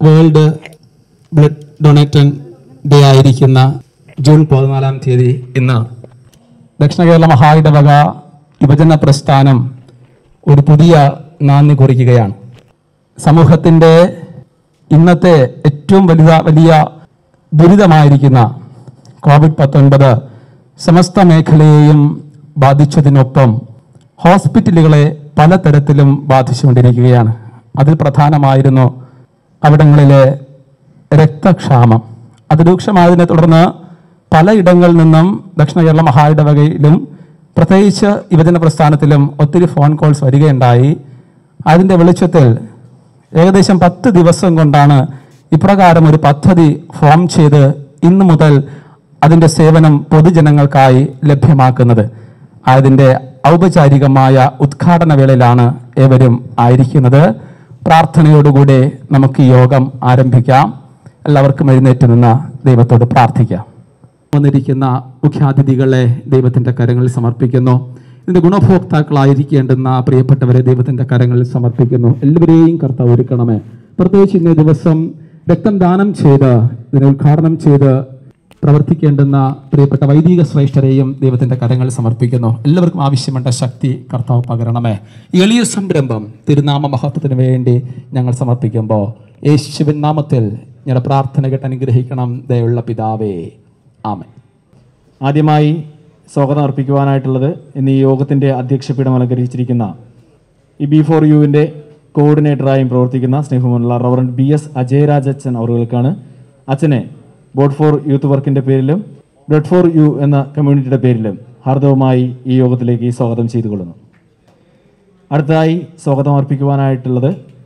world blood donation day ആയിരിക്കുന്ന June പതിനാലാം തീയതി ഇന്ന് ദക്ഷിണ കേരള മഹായിടവക യുവജന പ്രസ്ഥാനം ഒരു പുതിയ നാന്ദി കുറിക്കുകയാണ് സമൂഹത്തിൻ്റെ ഇന്നത്തെ ഏറ്റവും വലുത വലിയ ദുരിതമായിരിക്കുന്ന കോവിഡ് പത്തൊൻപത് സമസ്ത മേഖലയെയും ബാധിച്ചതിനൊപ്പം ഹോസ്പിറ്റലുകളെ പലതരത്തിലും ബാധിച്ചുകൊണ്ടിരിക്കുകയാണ് അതിൽ പ്രധാനമായിരുന്നു അവിടങ്ങളിലെ രക്തക്ഷാമം അത് രൂക്ഷമായതിനെ തുടർന്ന് പലയിടങ്ങളിൽ നിന്നും ദക്ഷിണ കേരള മഹായിടവകയിലും പ്രത്യേകിച്ച് യുവജന പ്രസ്ഥാനത്തിലും ഒത്തിരി ഫോൺ കോൾസ് വരികയുണ്ടായി അതിൻ്റെ വെളിച്ചത്തിൽ ഏകദേശം പത്ത് ദിവസം കൊണ്ടാണ് ഇപ്രകാരം ഒരു പദ്ധതി ഫോം ചെയ്ത് ഇന്നു മുതൽ അതിൻ്റെ സേവനം പൊതുജനങ്ങൾക്കായി ലഭ്യമാക്കുന്നത് അതിൻ്റെ ഔപചാരികമായ ഉദ്ഘാടന വേളയിലാണ് ഏവരും ആയിരിക്കുന്നത് പ്രാർത്ഥനയോടുകൂടി നമുക്ക് ഈ യോഗം ആരംഭിക്കാം എല്ലാവർക്കും എഴുന്നേറ്റ് നിന്ന് ദൈവത്തോട് പ്രാർത്ഥിക്കാം വന്നിരിക്കുന്ന മുഖ്യാതിഥികളെ ദൈവത്തിൻ്റെ കരങ്ങളിൽ സമർപ്പിക്കുന്നു ഇതിൻ്റെ ഗുണഭോക്താക്കളായിരിക്കേണ്ടുന്ന പ്രിയപ്പെട്ടവരെ ദൈവത്തിൻ്റെ കരങ്ങളിൽ സമർപ്പിക്കുന്നു എല്ലാവരെയും കർത്താവ് ഒരുക്കണമേ പ്രത്യേകിച്ച് ഇന്നേ ദിവസം രക്തം ദാനം ചെയ്ത് ഇതിനെ ഉദ്ഘാടനം ചെയ്ത് പ്രവർത്തിക്കേണ്ടുന്ന പ്രിയപ്പെട്ട വൈദിക ശ്രേഷ്ഠരെയും ദൈവത്തിൻ്റെ കരങ്ങളിൽ സമർപ്പിക്കുന്നു എല്ലാവർക്കും ആവശ്യമുണ്ട ശക്തി കർത്താവ് പകരണമേ ഈ എളിയ സംരംഭം തിരുനാമ മഹത്വത്തിന് വേണ്ടി ഞങ്ങൾ സമർപ്പിക്കുമ്പോൾ യേശുവിൻ നാമത്തിൽ ഞങ്ങളുടെ പ്രാർത്ഥന കേട്ട് അനുഗ്രഹിക്കണം ദയുള്ള പിതാവേ ആമേ ആദ്യമായി സ്വാഗതം അർപ്പിക്കുവാനായിട്ടുള്ളത് ഇന്ന് ഈ യോഗത്തിൻ്റെ അധ്യക്ഷപീഠം അലങ്കരിച്ചിരിക്കുന്ന ഈ ബി ഫോർ യുവിൻ്റെ കോർഡിനേറ്ററായും പ്രവർത്തിക്കുന്ന സ്നേഹമുള്ള റവറൻ ബി എസ് അജയരാജ് അച്ഛൻ അവറുകൾക്കാണ് അച്ഛനെ ബോർഡ് ഫോർ യൂത്ത് വർക്കിൻ്റെ പേരിലും ബ്ലഡ് ഫോർ യു എന്ന കമ്മ്യൂണിറ്റിയുടെ പേരിലും ഹാർദവമായി ഈ യോഗത്തിലേക്ക് സ്വാഗതം ചെയ്തുകൊള്ളുന്നു അടുത്തതായി സ്വാഗതം അർപ്പിക്കുവാനായിട്ടുള്ളത്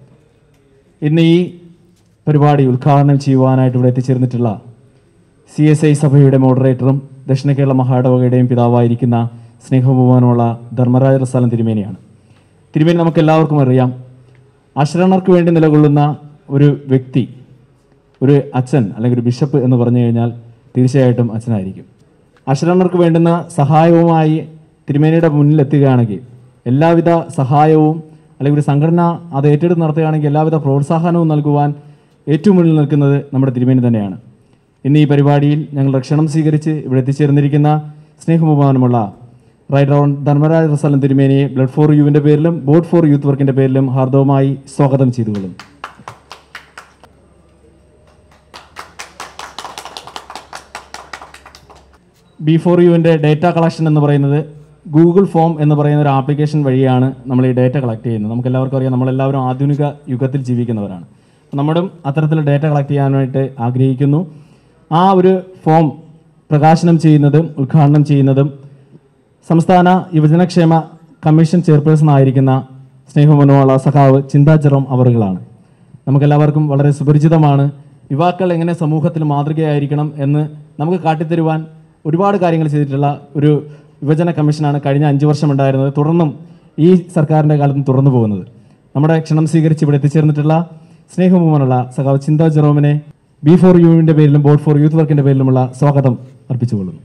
ഇന്ന് ഈ പരിപാടി ഉദ്ഘാടനം ചെയ്യുവാനായിട്ട് ഇവിടെ എത്തിച്ചേർന്നിട്ടുള്ള സി എസ് ഐ സഭയുടെ മോഡറേറ്ററും ദക്ഷിണ കേരള മഹാടവകയുടെയും പിതാവായിരിക്കുന്ന സ്നേഹബഹുമാനമുള്ള ധർമ്മരാജ റസാലം തിരുമേനിയാണ് തിരുമേനി നമുക്ക് എല്ലാവർക്കും അറിയാം അശരണർക്ക് വേണ്ടി നിലകൊള്ളുന്ന ഒരു വ്യക്തി ഒരു അച്ഛൻ അല്ലെങ്കിൽ ഒരു ബിഷപ്പ് എന്ന് പറഞ്ഞു കഴിഞ്ഞാൽ തീർച്ചയായിട്ടും അച്ഛനായിരിക്കും അശരണർക്ക് വേണ്ടുന്ന സഹായവുമായി തിരുമേനിയുടെ മുന്നിൽ എത്തുകയാണെങ്കിൽ എല്ലാവിധ സഹായവും അല്ലെങ്കിൽ ഒരു സംഘടന അത് ഏറ്റെടുത്ത് നടത്തുകയാണെങ്കിൽ എല്ലാവിധ പ്രോത്സാഹനവും നൽകുവാൻ ഏറ്റവും മുന്നിൽ നിൽക്കുന്നത് നമ്മുടെ തിരുമേനി തന്നെയാണ് ഇന്ന് ഈ പരിപാടിയിൽ ഞങ്ങൾ ക്ഷണം സ്വീകരിച്ച് ഇവിടെ എത്തിച്ചേർന്നിരിക്കുന്ന സ്നേഹബഹുമാനമുള്ള റൈറ്റ് റൗണ്ട് ധർമ്മരാജ റസലം തിരുമേനിയെ ബ്ലഡ് ഫോർ യുവിൻ്റെ പേരിലും ബോർഡ് ഫോർ യൂത്ത് വർക്കിൻ്റെ പേരിലും ഹാർദവമായി സ്വാഗതം ചെയ്തുകൊള്ളും ബി ഫോർ യുവിൻ്റെ ഡേറ്റ കളക്ഷൻ എന്ന് പറയുന്നത് ഗൂഗിൾ ഫോം എന്ന് പറയുന്ന ഒരു ആപ്ലിക്കേഷൻ വഴിയാണ് നമ്മൾ ഈ ഡേറ്റ കളക്ട് ചെയ്യുന്നത് നമുക്ക് എല്ലാവർക്കും അറിയാം നമ്മളെല്ലാവരും ആധുനിക യുഗത്തിൽ ജീവിക്കുന്നവരാണ് നമ്മളും അത്തരത്തിൽ ഡേറ്റ കളക്ട് ചെയ്യാനായിട്ട് ആഗ്രഹിക്കുന്നു ആ ഒരു ഫോം പ്രകാശനം ചെയ്യുന്നതും ഉദ്ഘാടനം ചെയ്യുന്നതും സംസ്ഥാന യുവജനക്ഷേമ കമ്മീഷൻ ചെയർപേഴ്സൺ ആയിരിക്കുന്ന സ്നേഹമനോള സഖാവ് ചിന്താ ജെറോം അവറുകളാണ് നമുക്കെല്ലാവർക്കും വളരെ സുപരിചിതമാണ് യുവാക്കൾ എങ്ങനെ സമൂഹത്തിൽ മാതൃകയായിരിക്കണം എന്ന് നമുക്ക് കാട്ടിത്തരുവാൻ ഒരുപാട് കാര്യങ്ങൾ ചെയ്തിട്ടുള്ള ഒരു യുവജന കമ്മീഷനാണ് കഴിഞ്ഞ അഞ്ച് വർഷം ഉണ്ടായിരുന്നത് തുടർന്നും ഈ സർക്കാരിൻ്റെ കാലത്തും തുടർന്നു പോകുന്നത് നമ്മുടെ ക്ഷണം സ്വീകരിച്ച് ഇവിടെ എത്തിച്ചേർന്നിട്ടുള്ള സ്നേഹബഹുമാനുള്ള സഖാവ് ചിന്താ ജെറോമിനെ ബി ഫോർ യുവിൻ്റെ പേരിലും ബോർഡ് ഫോർ യൂത്ത് വർക്കിൻ്റെ പേരിലുമുള്ള സ്വാഗതം അർപ്പിച്ചുകൊള്ളുന്നു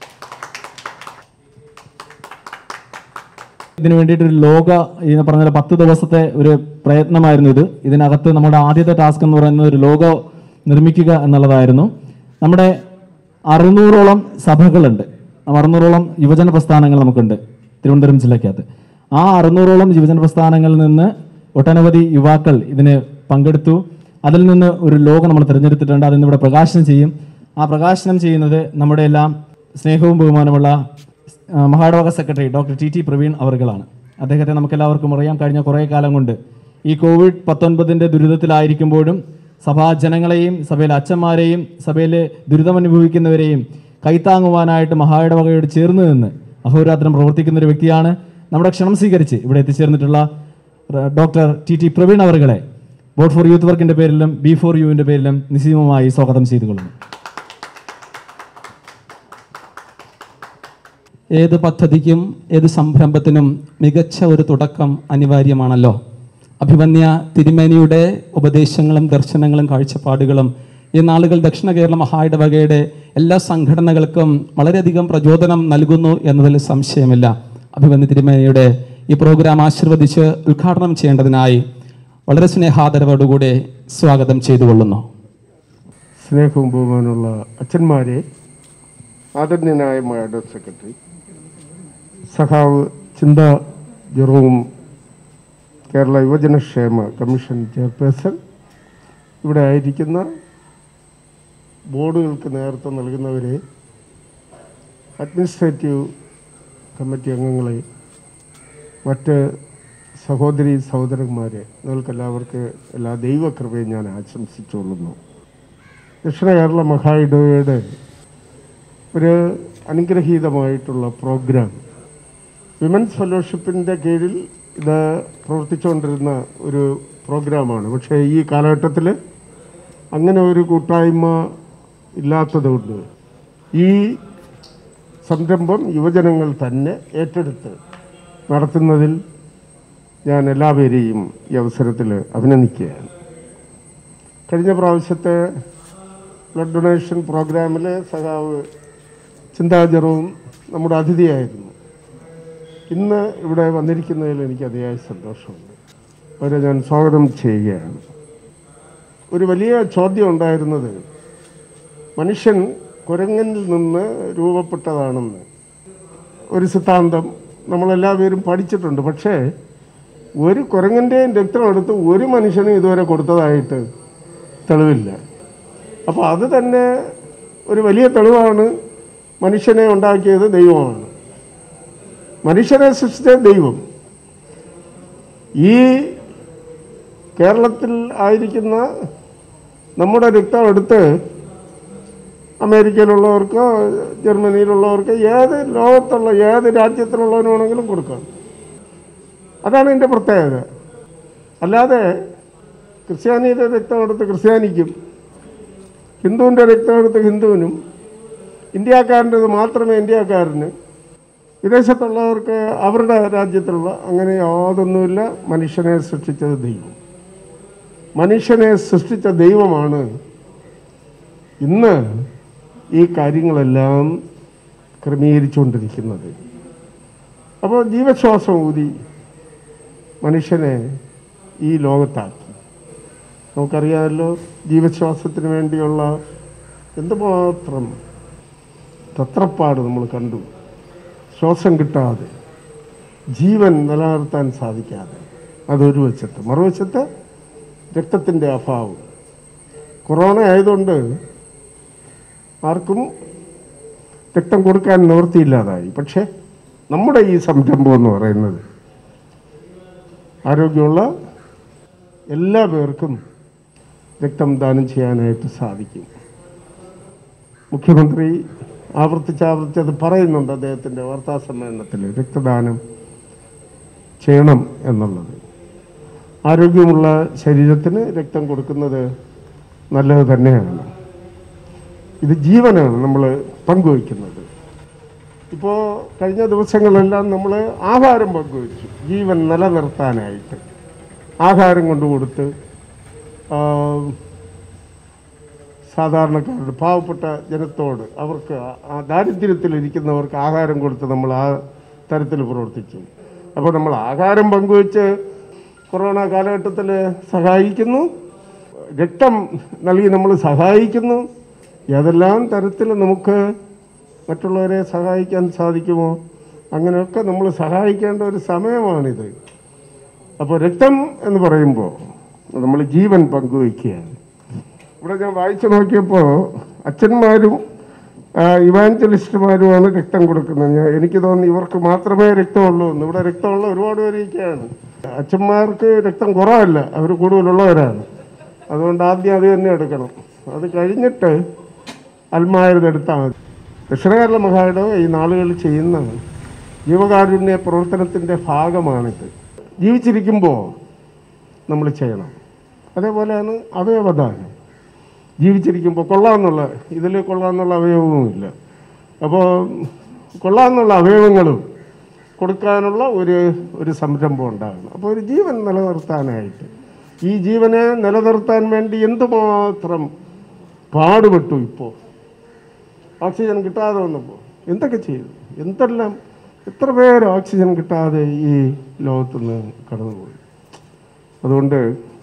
ഇതിനു വേണ്ടിയിട്ട് ഒരു ലോക ഈ പറഞ്ഞ പോലെ പത്ത് ദിവസത്തെ ഒരു പ്രയത്നമായിരുന്നു ഇത് ഇതിനകത്ത് നമ്മുടെ ആദ്യത്തെ ടാസ്ക് എന്ന് പറയുന്നത് ഒരു ലോഗോ നിർമ്മിക്കുക എന്നുള്ളതായിരുന്നു നമ്മുടെ അറുന്നൂറോളം സഭകളുണ്ട് അറുന്നൂറോളം യുവജന പ്രസ്ഥാനങ്ങൾ നമുക്കുണ്ട് തിരുവനന്തപുരം ജില്ലയ്ക്കകത്ത് ആ അറുന്നൂറോളം യുവജന പ്രസ്ഥാനങ്ങളിൽ നിന്ന് ഒട്ടനവധി യുവാക്കൾ ഇതിന് പങ്കെടുത്തു അതിൽ നിന്ന് ഒരു ലോഗോ നമ്മൾ തിരഞ്ഞെടുത്തിട്ടുണ്ട് അതിന് ഇവിടെ പ്രകാശനം ചെയ്യും ആ പ്രകാശനം ചെയ്യുന്നത് നമ്മുടെ എല്ലാം സ്നേഹവും ബഹുമാനമുള്ള ആ, മഹാടവക secretary doctor T T Praveen അവർകളാണ് അദ്ദേഹത്തെ നമുക്ക് എല്ലാവർക്കും അറിയാം കഴിഞ്ഞ കുറേ കാലം കൊണ്ട് ഈ കോവിഡ് പത്തൊൻപതിൻ്റെ ദുരിതത്തിലായിരിക്കുമ്പോഴും സഭാജനങ്ങളെയും സഭയിലെ അച്ഛന്മാരെയും സഭയിലെ ദുരിതമനുഭവിക്കുന്നവരെയും കൈത്താങ്ങുവാനായിട്ട് മഹായിടവകയോട് ചേർന്ന് നിന്ന് അഹോരാത്രം പ്രവർത്തിക്കുന്ന ഒരു വ്യക്തിയാണ് നമ്മുടെ ക്ഷണം സ്വീകരിച്ച് ഇവിടെ എത്തിച്ചേർന്നിട്ടുള്ള റ- ഡോക്ടർ ടി ടി പ്രവീൺ അവറുകളെ ബോർഡ് ഫോർ യൂത്ത് വർക്കിന്റെ പേരിലും ബി ഫോർ യുവിന്റെ പേരിലും നിസ്സീമമായി സ്വാഗതം ചെയ്തുകൊള്ളുന്നു ഏത് പദ്ധതിക്കും ഏത് സംരംഭത്തിനും മികച്ച ഒരു തുടക്കം അനിവാര്യമാണല്ലോ അഭിമന്യ തിരുമേനിയുടെ ഉപദേശങ്ങളും ദർശനങ്ങളും കാഴ്ചപ്പാടുകളും ഈ നാളുകൾ ദക്ഷിണ കേരള മഹായിടവകയുടെ എല്ലാ സംഘടനകൾക്കും വളരെയധികം പ്രചോദനം നൽകുന്നു എന്നതിൽ സംശയമില്ല അഭിമന്യ തിരുമേനിയുടെ ഈ പ്രോഗ്രാം ആശീർവദിച്ച് ഉദ്ഘാടനം ചെയ്യേണ്ടതിനായി വളരെ സ്നേഹാദരവോടുകൂടെ സ്വാഗതം ചെയ്തുകൊള്ളുന്നു സ്നേഹവും ബഹുമാനമുള്ള അച്ഛന്മാരെ ആദരണീയനായ മാഡം സെക്രട്ടറി സഖാവ് ചിന്ത ജെറോം കേരള യുവജനക്ഷേമ കമ്മീഷൻ ചെയർപേഴ്സൺ ഇവിടെ ആയിരിക്കുന്ന ബോർഡുകൾക്ക് നേതൃത്വം നൽകുന്നവരെ അഡ്മിനിസ്ട്രേറ്റീവ് കമ്മിറ്റി അംഗങ്ങളെ മറ്റ് സഹോദരി സഹോദരന്മാരെ നിങ്ങൾക്കെല്ലാവർക്കും എല്ലാ ദൈവകൃപയും ഞാൻ ആശംസിച്ചുകൊള്ളുന്നു ദക്ഷിണ കേരള മഹായിടവയുടെ ഒരു അനുഗ്രഹീതമായിട്ടുള്ള പ്രോഗ്രാം വിമൻസ് ഫെലോഷിപ്പിൻ്റെ കീഴിൽ ഇത് പ്രവർത്തിച്ചുകൊണ്ടിരുന്ന ഒരു പ്രോഗ്രാമാണ് പക്ഷേ ഈ കാലഘട്ടത്തിൽ അങ്ങനെ ഒരു കൂട്ടായ്മ ഇല്ലാത്തതുകൊണ്ട് ഈ സംരംഭം യുവജനങ്ങൾ തന്നെ ഏറ്റെടുത്ത് നടത്തുന്നതിൽ ഞാൻ എല്ലാവരെയും ഈ അവസരത്തിൽ അഭിനന്ദിക്കുകയാണ് കഴിഞ്ഞ പ്രാവശ്യത്തെ ബ്ലഡ് ഡൊണേഷൻ പ്രോഗ്രാമിൽ സഖാവ് ചിന്താജറവും നമ്മുടെ അതിഥിയായിരുന്നു ഇന്ന് ഇവിടെ വന്നിരിക്കുന്നതിൽ എനിക്ക് അതിയായ സന്തോഷമുണ്ട് അവരെ ഞാൻ സ്വാഗതം ചെയ്യുകയാണ് ഒരു വലിയ ചോദ്യം ഉണ്ടായിരുന്നത് മനുഷ്യൻ കുരങ്ങനിൽ നിന്ന് രൂപപ്പെട്ടതാണെന്ന് ഒരു സിദ്ധാന്തം നമ്മളെല്ലാവരും പഠിച്ചിട്ടുണ്ട് പക്ഷേ ഒരു കുരങ്ങൻ്റെയും രക്തം എടുത്ത് ഒരു മനുഷ്യനും ഇതുവരെ കൊടുത്തതായിട്ട് തെളിവില്ല അപ്പോൾ അത് തന്നെ ഒരു വലിയ തെളിവാണ് മനുഷ്യനെ ഉണ്ടാക്കിയത് ദൈവമാണ് മനുഷ്യനെ സൃഷ്ടിച്ച ദൈവം ഈ കേരളത്തിൽ ആയിരിക്കുന്ന നമ്മുടെ രക്തം എടുത്ത് അമേരിക്കയിലുള്ളവർക്കോ ജർമ്മനിയിലുള്ളവർക്കോ ഏത് ലോകത്തുള്ള ഏത് രാജ്യത്തിലുള്ളവനാണെങ്കിലും കൊടുക്കാം അതാണ് എൻ്റെ പ്രത്യേകത അല്ലാതെ ക്രിസ്ത്യാനിയുടെ രക്തം എടുത്ത് ക്രിസ്ത്യാനിക്കും ഹിന്ദുവിൻ്റെ രക്തം എടുത്ത് ഹിന്ദുവിനും ഇന്ത്യക്കാരൻ്റെത് മാത്രമേ ഇന്ത്യക്കാരന് വിദേശത്തുള്ളവർക്ക് അവരുടെ രാജ്യത്തിലുള്ള അങ്ങനെ യാതൊന്നുമില്ല മനുഷ്യനെ സൃഷ്ടിച്ചത് ദൈവം മനുഷ്യനെ സൃഷ്ടിച്ച ദൈവമാണ് ഇന്ന് ഈ കാര്യങ്ങളെല്ലാം ക്രമീകരിച്ചുകൊണ്ടിരിക്കുന്നത് അപ്പോൾ ജീവശ്വാസം ഊതി മനുഷ്യനെ ഈ ലോകത്താക്കി നമുക്കറിയാമല്ലോ ജീവശ്വാസത്തിന് വേണ്ടിയുള്ള എന്തുമാത്രം തത്രപ്പാട് നമ്മൾ കണ്ടു ശ്വാസം കിട്ടാതെ ജീവൻ നിലനിർത്താൻ സാധിക്കാതെ അതൊരു വശത്ത് മറുവശത്ത് രക്തത്തിൻ്റെ അഭാവം കൊറോണ ആയതുകൊണ്ട് ആർക്കും രക്തം കൊടുക്കാൻ നിവൃത്തിയില്ലാതായി പക്ഷേ നമ്മുടെ ഈ സംരംഭം എന്ന് പറയുന്നത് ആരോഗ്യമുള്ള എല്ലാ പേർക്കും രക്തം ദാനം ചെയ്യാനായിട്ട് സാധിക്കും മുഖ്യമന്ത്രി ആവർത്തിച്ച് ആവർത്തിച്ച് അത് പറയുന്നുണ്ട് അദ്ദേഹത്തിൻ്റെ വാർത്താ സമ്മേളനത്തിൽ രക്തദാനം ചെയ്യണം എന്നുള്ളത് ആരോഗ്യമുള്ള ശരീരത്തിന് രക്തം കൊടുക്കുന്നത് നല്ലത് തന്നെയാണ് ഇത് ജീവനാണ് നമ്മൾ പങ്കുവയ്ക്കുന്നത് ഇപ്പോൾ കഴിഞ്ഞ ദിവസങ്ങളെല്ലാം നമ്മൾ ആഹാരം പങ്കുവച്ചു ജീവൻ നിലനിർത്താനായിട്ട് ആഹാരം കൊണ്ടു കൊടുത്ത് ആ, സാധാരണക്കാരുടെ പാവപ്പെട്ട ജനത്തോട് അവർക്ക് ആ ദാരിദ്ര്യത്തിലിരിക്കുന്നവർക്ക് ആഹാരം കൊടുത്ത് നമ്മൾ ആ തരത്തിൽ പ്രവർത്തിച്ചു അപ്പോൾ നമ്മൾ ആഹാരം പങ്കുവെച്ച് കൊറോണ കാലഘട്ടത്തിൽ സഹായിക്കുന്നു രക്തം നൽകി നമ്മൾ സഹായിക്കുന്നു ഏതെല്ലാം തരത്തിൽ നമുക്ക് മറ്റുള്ളവരെ സഹായിക്കാൻ സാധിക്കുമോ അങ്ങനെയൊക്കെ നമ്മൾ സഹായിക്കേണ്ട ഒരു സമയമാണിത് അപ്പോൾ രക്തം എന്ന് പറയുമ്പോൾ നമ്മൾ ജീവൻ പങ്കുവയ്ക്കുകയാണ് ഇവിടെ ഞാൻ വായിച്ചു നോക്കിയപ്പോൾ അച്ഛന്മാരും ആ, ഇവാഞ്ചലിസ്റ്റുമാരുമാണ് രക്തം കൊടുക്കുന്നത് ഞാൻ എനിക്ക് തോന്നുന്നു ഇവർക്ക് മാത്രമേ രക്തമുള്ളൂ എന്ന് ഇവിടെ രക്തമുള്ള ഒരുപാട് പേരൊക്കെയാണ് അച്ഛന്മാർക്ക് രക്തം കുറവല്ല അവർ കൂടുതലുള്ളവരാണ് അതുകൊണ്ട് ആദ്യം അത് തന്നെ എടുക്കണം അത് കഴിഞ്ഞിട്ട് അൽമായത് എടുത്താൽ മതി ദക്ഷിണ കേരള മഹായുടെ ഈ നാളുകളിൽ ചെയ്യുന്ന ജീവകാരുണ്യ പ്രവർത്തനത്തിൻ്റെ ഭാഗമാണിത് ജീവിച്ചിരിക്കുമ്പോൾ നമ്മൾ ചെയ്യണം അതേപോലെയാണ് അവയവദാനം ജീവിച്ചിരിക്കുമ്പോൾ കൊള്ളാമെന്നുള്ള ഇതിൽ കൊള്ളാമെന്നുള്ള അവയവവുമില്ല അപ്പോൾ കൊള്ളാമെന്നുള്ള അവയവങ്ങളും കൊടുക്കാനുള്ള ഒരു ഒരു സംരംഭം ഉണ്ടാകണം അപ്പോൾ ഒരു ജീവൻ നിലനിർത്താനായിട്ട് ഈ ജീവനെ നിലനിർത്താൻ വേണ്ടി എന്തുമാത്രം പാടുപെട്ടു ഇപ്പോൾ ഓക്സിജൻ കിട്ടാതെ വന്നപ്പോൾ എന്തൊക്കെ ചെയ്തു എന്തെല്ലാം എത്ര പേര് ഓക്സിജൻ കിട്ടാതെ ഈ ലോകത്തുനിന്ന് കടന്നുപോയി അതുകൊണ്ട്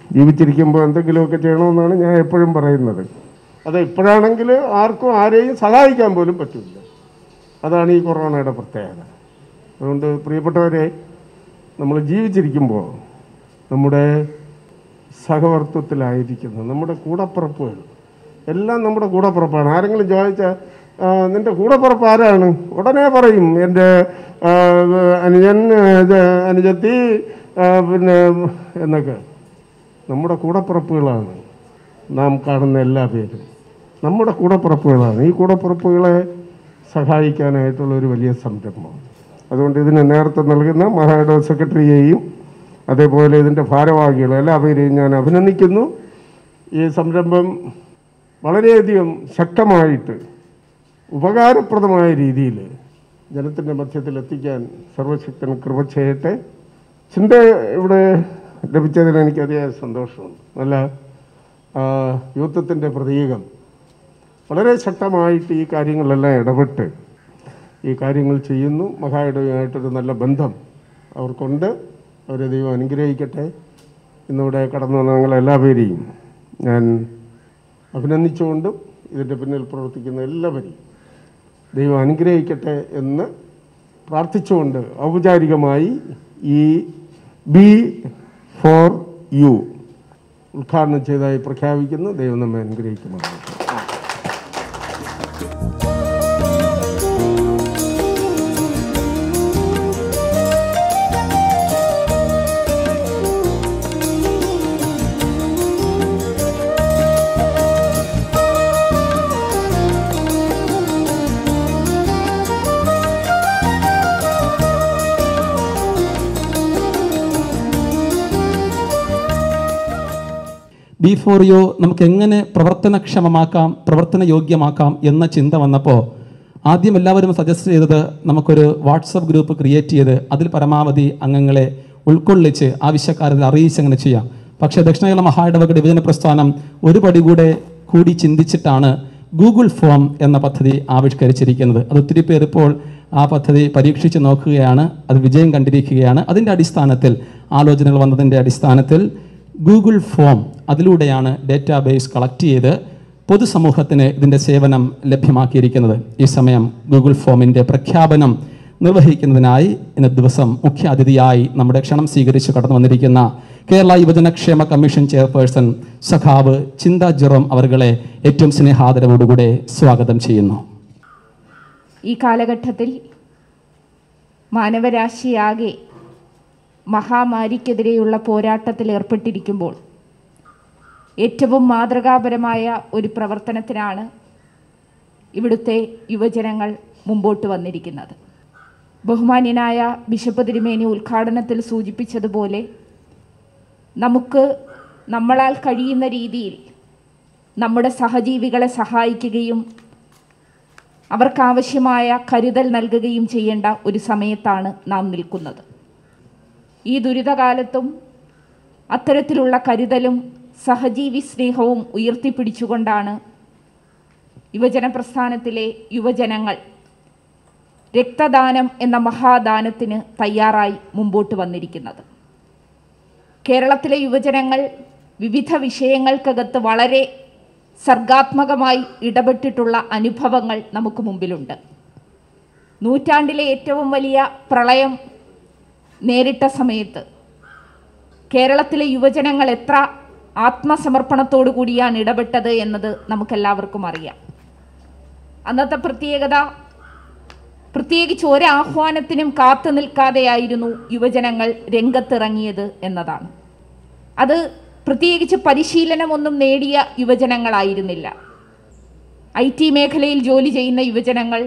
ജീവിച്ചിരിക്കുമ്പോൾ എന്തെങ്കിലുമൊക്കെ ചെയ്യണമെന്നാണ് ഞാൻ എപ്പോഴും പറയുന്നത് അത് ഇപ്പോഴാണെങ്കിൽ ആർക്കും ആരെയും സഹായിക്കാൻ പോലും പറ്റില്ല അതാണ് ഈ കൊറോണയുടെ പ്രത്യേകത അതുകൊണ്ട് പ്രിയപ്പെട്ടവരെ നമ്മൾ ജീവിച്ചിരിക്കുമ്പോൾ നമ്മുടെ സഹവർത്തത്തിലായിരിക്കുന്നു നമ്മുടെ കൂടപ്പിറപ്പുകൾ എല്ലാം നമ്മുടെ കൂടപ്പിറപ്പാണ് ആരെങ്കിലും ചോദിച്ചാൽ "ആ, നിന്റെ കൂടപ്പിറപ്പ് ആരാണ് ഉടനെ പറയും എൻ്റെ ആ, അനുജൻ ഇത് അനുജത്തി ആ, പിന്നെ എന്നൊക്കെ നമ്മുടെ കൂടപ്പിറപ്പുകളാണ് നാം കാണുന്ന എല്ലാ പേരും നമ്മുടെ കൂടപ്പിറപ്പുകളാണ് ഈ കൂടപ്പിറപ്പുകളെ സഹായിക്കാനായിട്ടുള്ള ഒരു വലിയ സംരംഭം അതുകൊണ്ട് ഇതിന് നേതൃത്വം നൽകുന്ന മഹാഡോ സെക്രട്ടറിയെയും അതേപോലെ ഇതിൻ്റെ ഭാരവാഹികൾ എല്ലാവരെയും ഞാൻ അഭിനന്ദിക്കുന്നു ഈ സംരംഭം വളരെയധികം ശക്തമായിട്ട് ഉപകാരപ്രദമായ രീതിയിൽ ജനത്തിൻ്റെ മധ്യത്തിൽ എത്തിക്കാൻ സർവശക്തൻ കൃപ ചെയ്യട്ടെ ചിന്ത ഇവിടെ ലഭിച്ചതിൽ എനിക്ക് അതിയായ സന്തോഷമുണ്ട് നല്ല ആ, യൂത്വത്തിൻ്റെ പ്രതീകം വളരെ ശക്തമായിട്ട് ഈ കാര്യങ്ങളിലെല്ലാം ഇടപെട്ട് ഈ കാര്യങ്ങൾ ചെയ്യുന്നു മഹായിടവുമായിട്ടൊരു നല്ല ബന്ധം അവർക്കുണ്ട് അവരെ ദൈവം അനുഗ്രഹിക്കട്ടെ ഇന്നിവിടെ കടന്നു വന്ന ഞങ്ങളെല്ലാവരെയും ഞാൻ അഭിനന്ദിച്ചുകൊണ്ടും ഇതിൻ്റെ പിന്നിൽ പ്രവർത്തിക്കുന്ന എല്ലാവരെയും ദൈവം അനുഗ്രഹിക്കട്ടെ എന്ന് പ്രാർത്ഥിച്ചുകൊണ്ട് ഔപചാരികമായി ഈ ബി ഫോർ യു ഉദ്ഘാടനം ചെയ്തതായി പ്രഖ്യാപിക്കുന്നു ദൈവം നമ്മെ അനുഗ്രഹിക്കുമാറാകട്ടെ ബി ഫോർ യു നമുക്ക് എങ്ങനെ പ്രവർത്തനക്ഷമമാക്കാം പ്രവർത്തന യോഗ്യമാക്കാം എന്ന ചിന്ത വന്നപ്പോൾ ആദ്യം എല്ലാവരും സജസ്റ്റ് ചെയ്തത് നമുക്കൊരു വാട്സപ്പ് ഗ്രൂപ്പ് ക്രിയേറ്റ് ചെയ്ത് അതിൽ പരമാവധി അംഗങ്ങളെ ഉൾക്കൊള്ളിച്ച് ആവശ്യക്കാരെ അറിയിച്ച് അങ്ങനെ ചെയ്യാം പക്ഷേ ദക്ഷിണ കേരള മഹായിടവക വിഭജന പ്രസ്ഥാനം ഒരു പടി കൂടെ കൂടി ചിന്തിച്ചിട്ടാണ് ഗൂഗിൾ ഫോം എന്ന പദ്ധതി ആവിഷ്കരിച്ചിരിക്കുന്നത് അത് ഒത്തിരി പേർ ഇപ്പോൾ ആ പദ്ധതി പരീക്ഷിച്ച് നോക്കുകയാണ് അത് വിജയം കണ്ടിരിക്കുകയാണ് അതിൻ്റെ അടിസ്ഥാനത്തിൽ ആലോചനകൾ വന്നതിൻ്റെ അടിസ്ഥാനത്തിൽ ഗൂഗിൾ ഫോം അതിലൂടെയാണ് ഡേറ്റാബേസ് കളക്ട് ചെയ്ത് പൊതുസമൂഹത്തിന് ഇതിൻ്റെ സേവനം ലഭ്യമാക്കിയിരിക്കുന്നത് ഈ സമയം ഗൂഗിൾ ഫോമിൻ്റെ പ്രഖ്യാപനം നിർവഹിക്കുന്നതിനായി ഇന്ന് ദിവസം മുഖ്യ അതിഥിയായി നമ്മുടെ ക്ഷണം സ്വീകരിച്ച് കടന്നു വന്നിരിക്കുന്ന കേരള യുവജനക്ഷേമ കമ്മീഷൻ ചെയർപേഴ്സൺ സഖാവ് ചിന്ത ജെറോം അവർകളെ ഏറ്റവും സ്നേഹാദരവോടുകൂടെ സ്വാഗതം ചെയ്യുന്നു ഈ കാലഘട്ടത്തിൽ മാനവരാശിയാകെ മഹാമാരിക്കെതിരെയുള്ള പോരാട്ടത്തിൽ ഏർപ്പെട്ടിരിക്കുമ്പോൾ ഏറ്റവും മാതൃകാപരമായ ഒരു പ്രവർത്തനത്തിനാണ് ഇവിടുത്തെ യുവജനങ്ങൾ മുമ്പോട്ട് വന്നിരിക്കുന്നത് ബഹുമാന്യനായ ബിഷപ്പ് തിരുമേനി ഉദ്ഘാടനത്തിൽ സൂചിപ്പിച്ചതുപോലെ നമുക്ക് നമ്മളാൽ കഴിയുന്ന രീതിയിൽ നമ്മുടെ സഹജീവികളെ സഹായിക്കുകയും അവർക്കാവശ്യമായ കരുതൽ നൽകുകയും ചെയ്യേണ്ട ഒരു സമയത്താണ് നാം നിൽക്കുന്നത് ഈ ദുരിതകാലത്തും അത്തരത്തിലുള്ള കരുതലും സഹജീവി സ്നേഹവും ഉയർത്തിപ്പിടിച്ചുകൊണ്ടാണ് യുവജന പ്രസ്ഥാനത്തിലെ യുവജനങ്ങൾ രക്തദാനം എന്ന മഹാദാനത്തിന് തയ്യാറായി മുമ്പോട്ട് വന്നിരിക്കുന്നത് കേരളത്തിലെ യുവജനങ്ങൾ വിവിധ വിഷയങ്ങൾക്കകത്ത് വളരെ സർഗാത്മകമായി ഇടപെട്ടിട്ടുള്ള അനുഭവങ്ങൾ നമുക്ക് മുമ്പിലുണ്ട് നൂറ്റാണ്ടിലെ ഏറ്റവും വലിയ പ്രളയം നേരിട്ട സമയത്ത് കേരളത്തിലെ യുവജനങ്ങൾ എത്ര ആത്മസമർപ്പണത്തോടു കൂടിയാണ് ഇടപെട്ടത് എന്നത് നമുക്കെല്ലാവർക്കും അറിയാം അന്നത്തെ പ്രത്യേകത പ്രത്യേകിച്ച് ഒരാഹ്വാനത്തിനും കാത്തു നിൽക്കാതെയായിരുന്നു യുവജനങ്ങൾ രംഗത്തിറങ്ങിയത് എന്നതാണ് അത് പ്രത്യേകിച്ച് പരിശീലനമൊന്നും നേടിയ യുവജനങ്ങളായിരുന്നില്ല ഐ ടി മേഖലയിൽ ജോലി ചെയ്യുന്ന യുവജനങ്ങൾ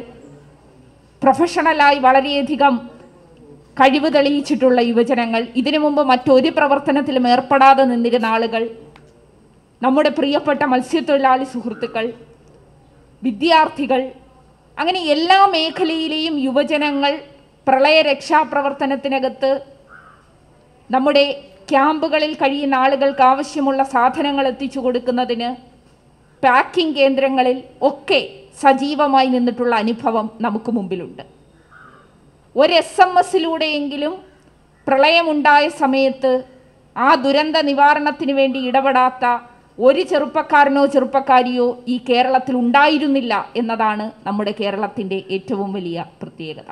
പ്രൊഫഷണലായി വളരെയധികം കഴിവ് തെളിയിച്ചിട്ടുള്ള യുവജനങ്ങൾ ഇതിനു മുമ്പ് മറ്റൊരു പ്രവർത്തനത്തിലും ഏർപ്പെടാതെ നിന്നിരുന്ന ആളുകൾ നമ്മുടെ പ്രിയപ്പെട്ട മത്സ്യത്തൊഴിലാളി സുഹൃത്തുക്കൾ വിദ്യാർത്ഥികൾ അങ്ങനെ എല്ലാ മേഖലയിലെയും യുവജനങ്ങൾ പ്രളയ രക്ഷാപ്രവർത്തനത്തിനകത്ത് നമ്മുടെ ക്യാമ്പുകളിൽ കഴിയുന്ന ആളുകൾക്ക് ആവശ്യമുള്ള സാധനങ്ങൾ എത്തിച്ചു കൊടുക്കുന്നതിന് പാക്കിംഗ് കേന്ദ്രങ്ങളിൽ ഒക്കെ സജീവമായി നിന്നിട്ടുള്ള അനുഭവം നമുക്ക് മുമ്പിലുണ്ട് ഒരു എസ് എം എസിലൂടെയെങ്കിലും പ്രളയമുണ്ടായ സമയത്ത് ആ ദുരന്ത നിവാരണത്തിന് വേണ്ടി ഇടപെടാത്ത ഒരു ചെറുപ്പക്കാരനോ ചെറുപ്പക്കാരിയോ ഈ കേരളത്തിൽ ഉണ്ടായിരുന്നില്ല എന്നതാണ് നമ്മുടെ കേരളത്തിൻ്റെ ഏറ്റവും വലിയ പ്രത്യേകത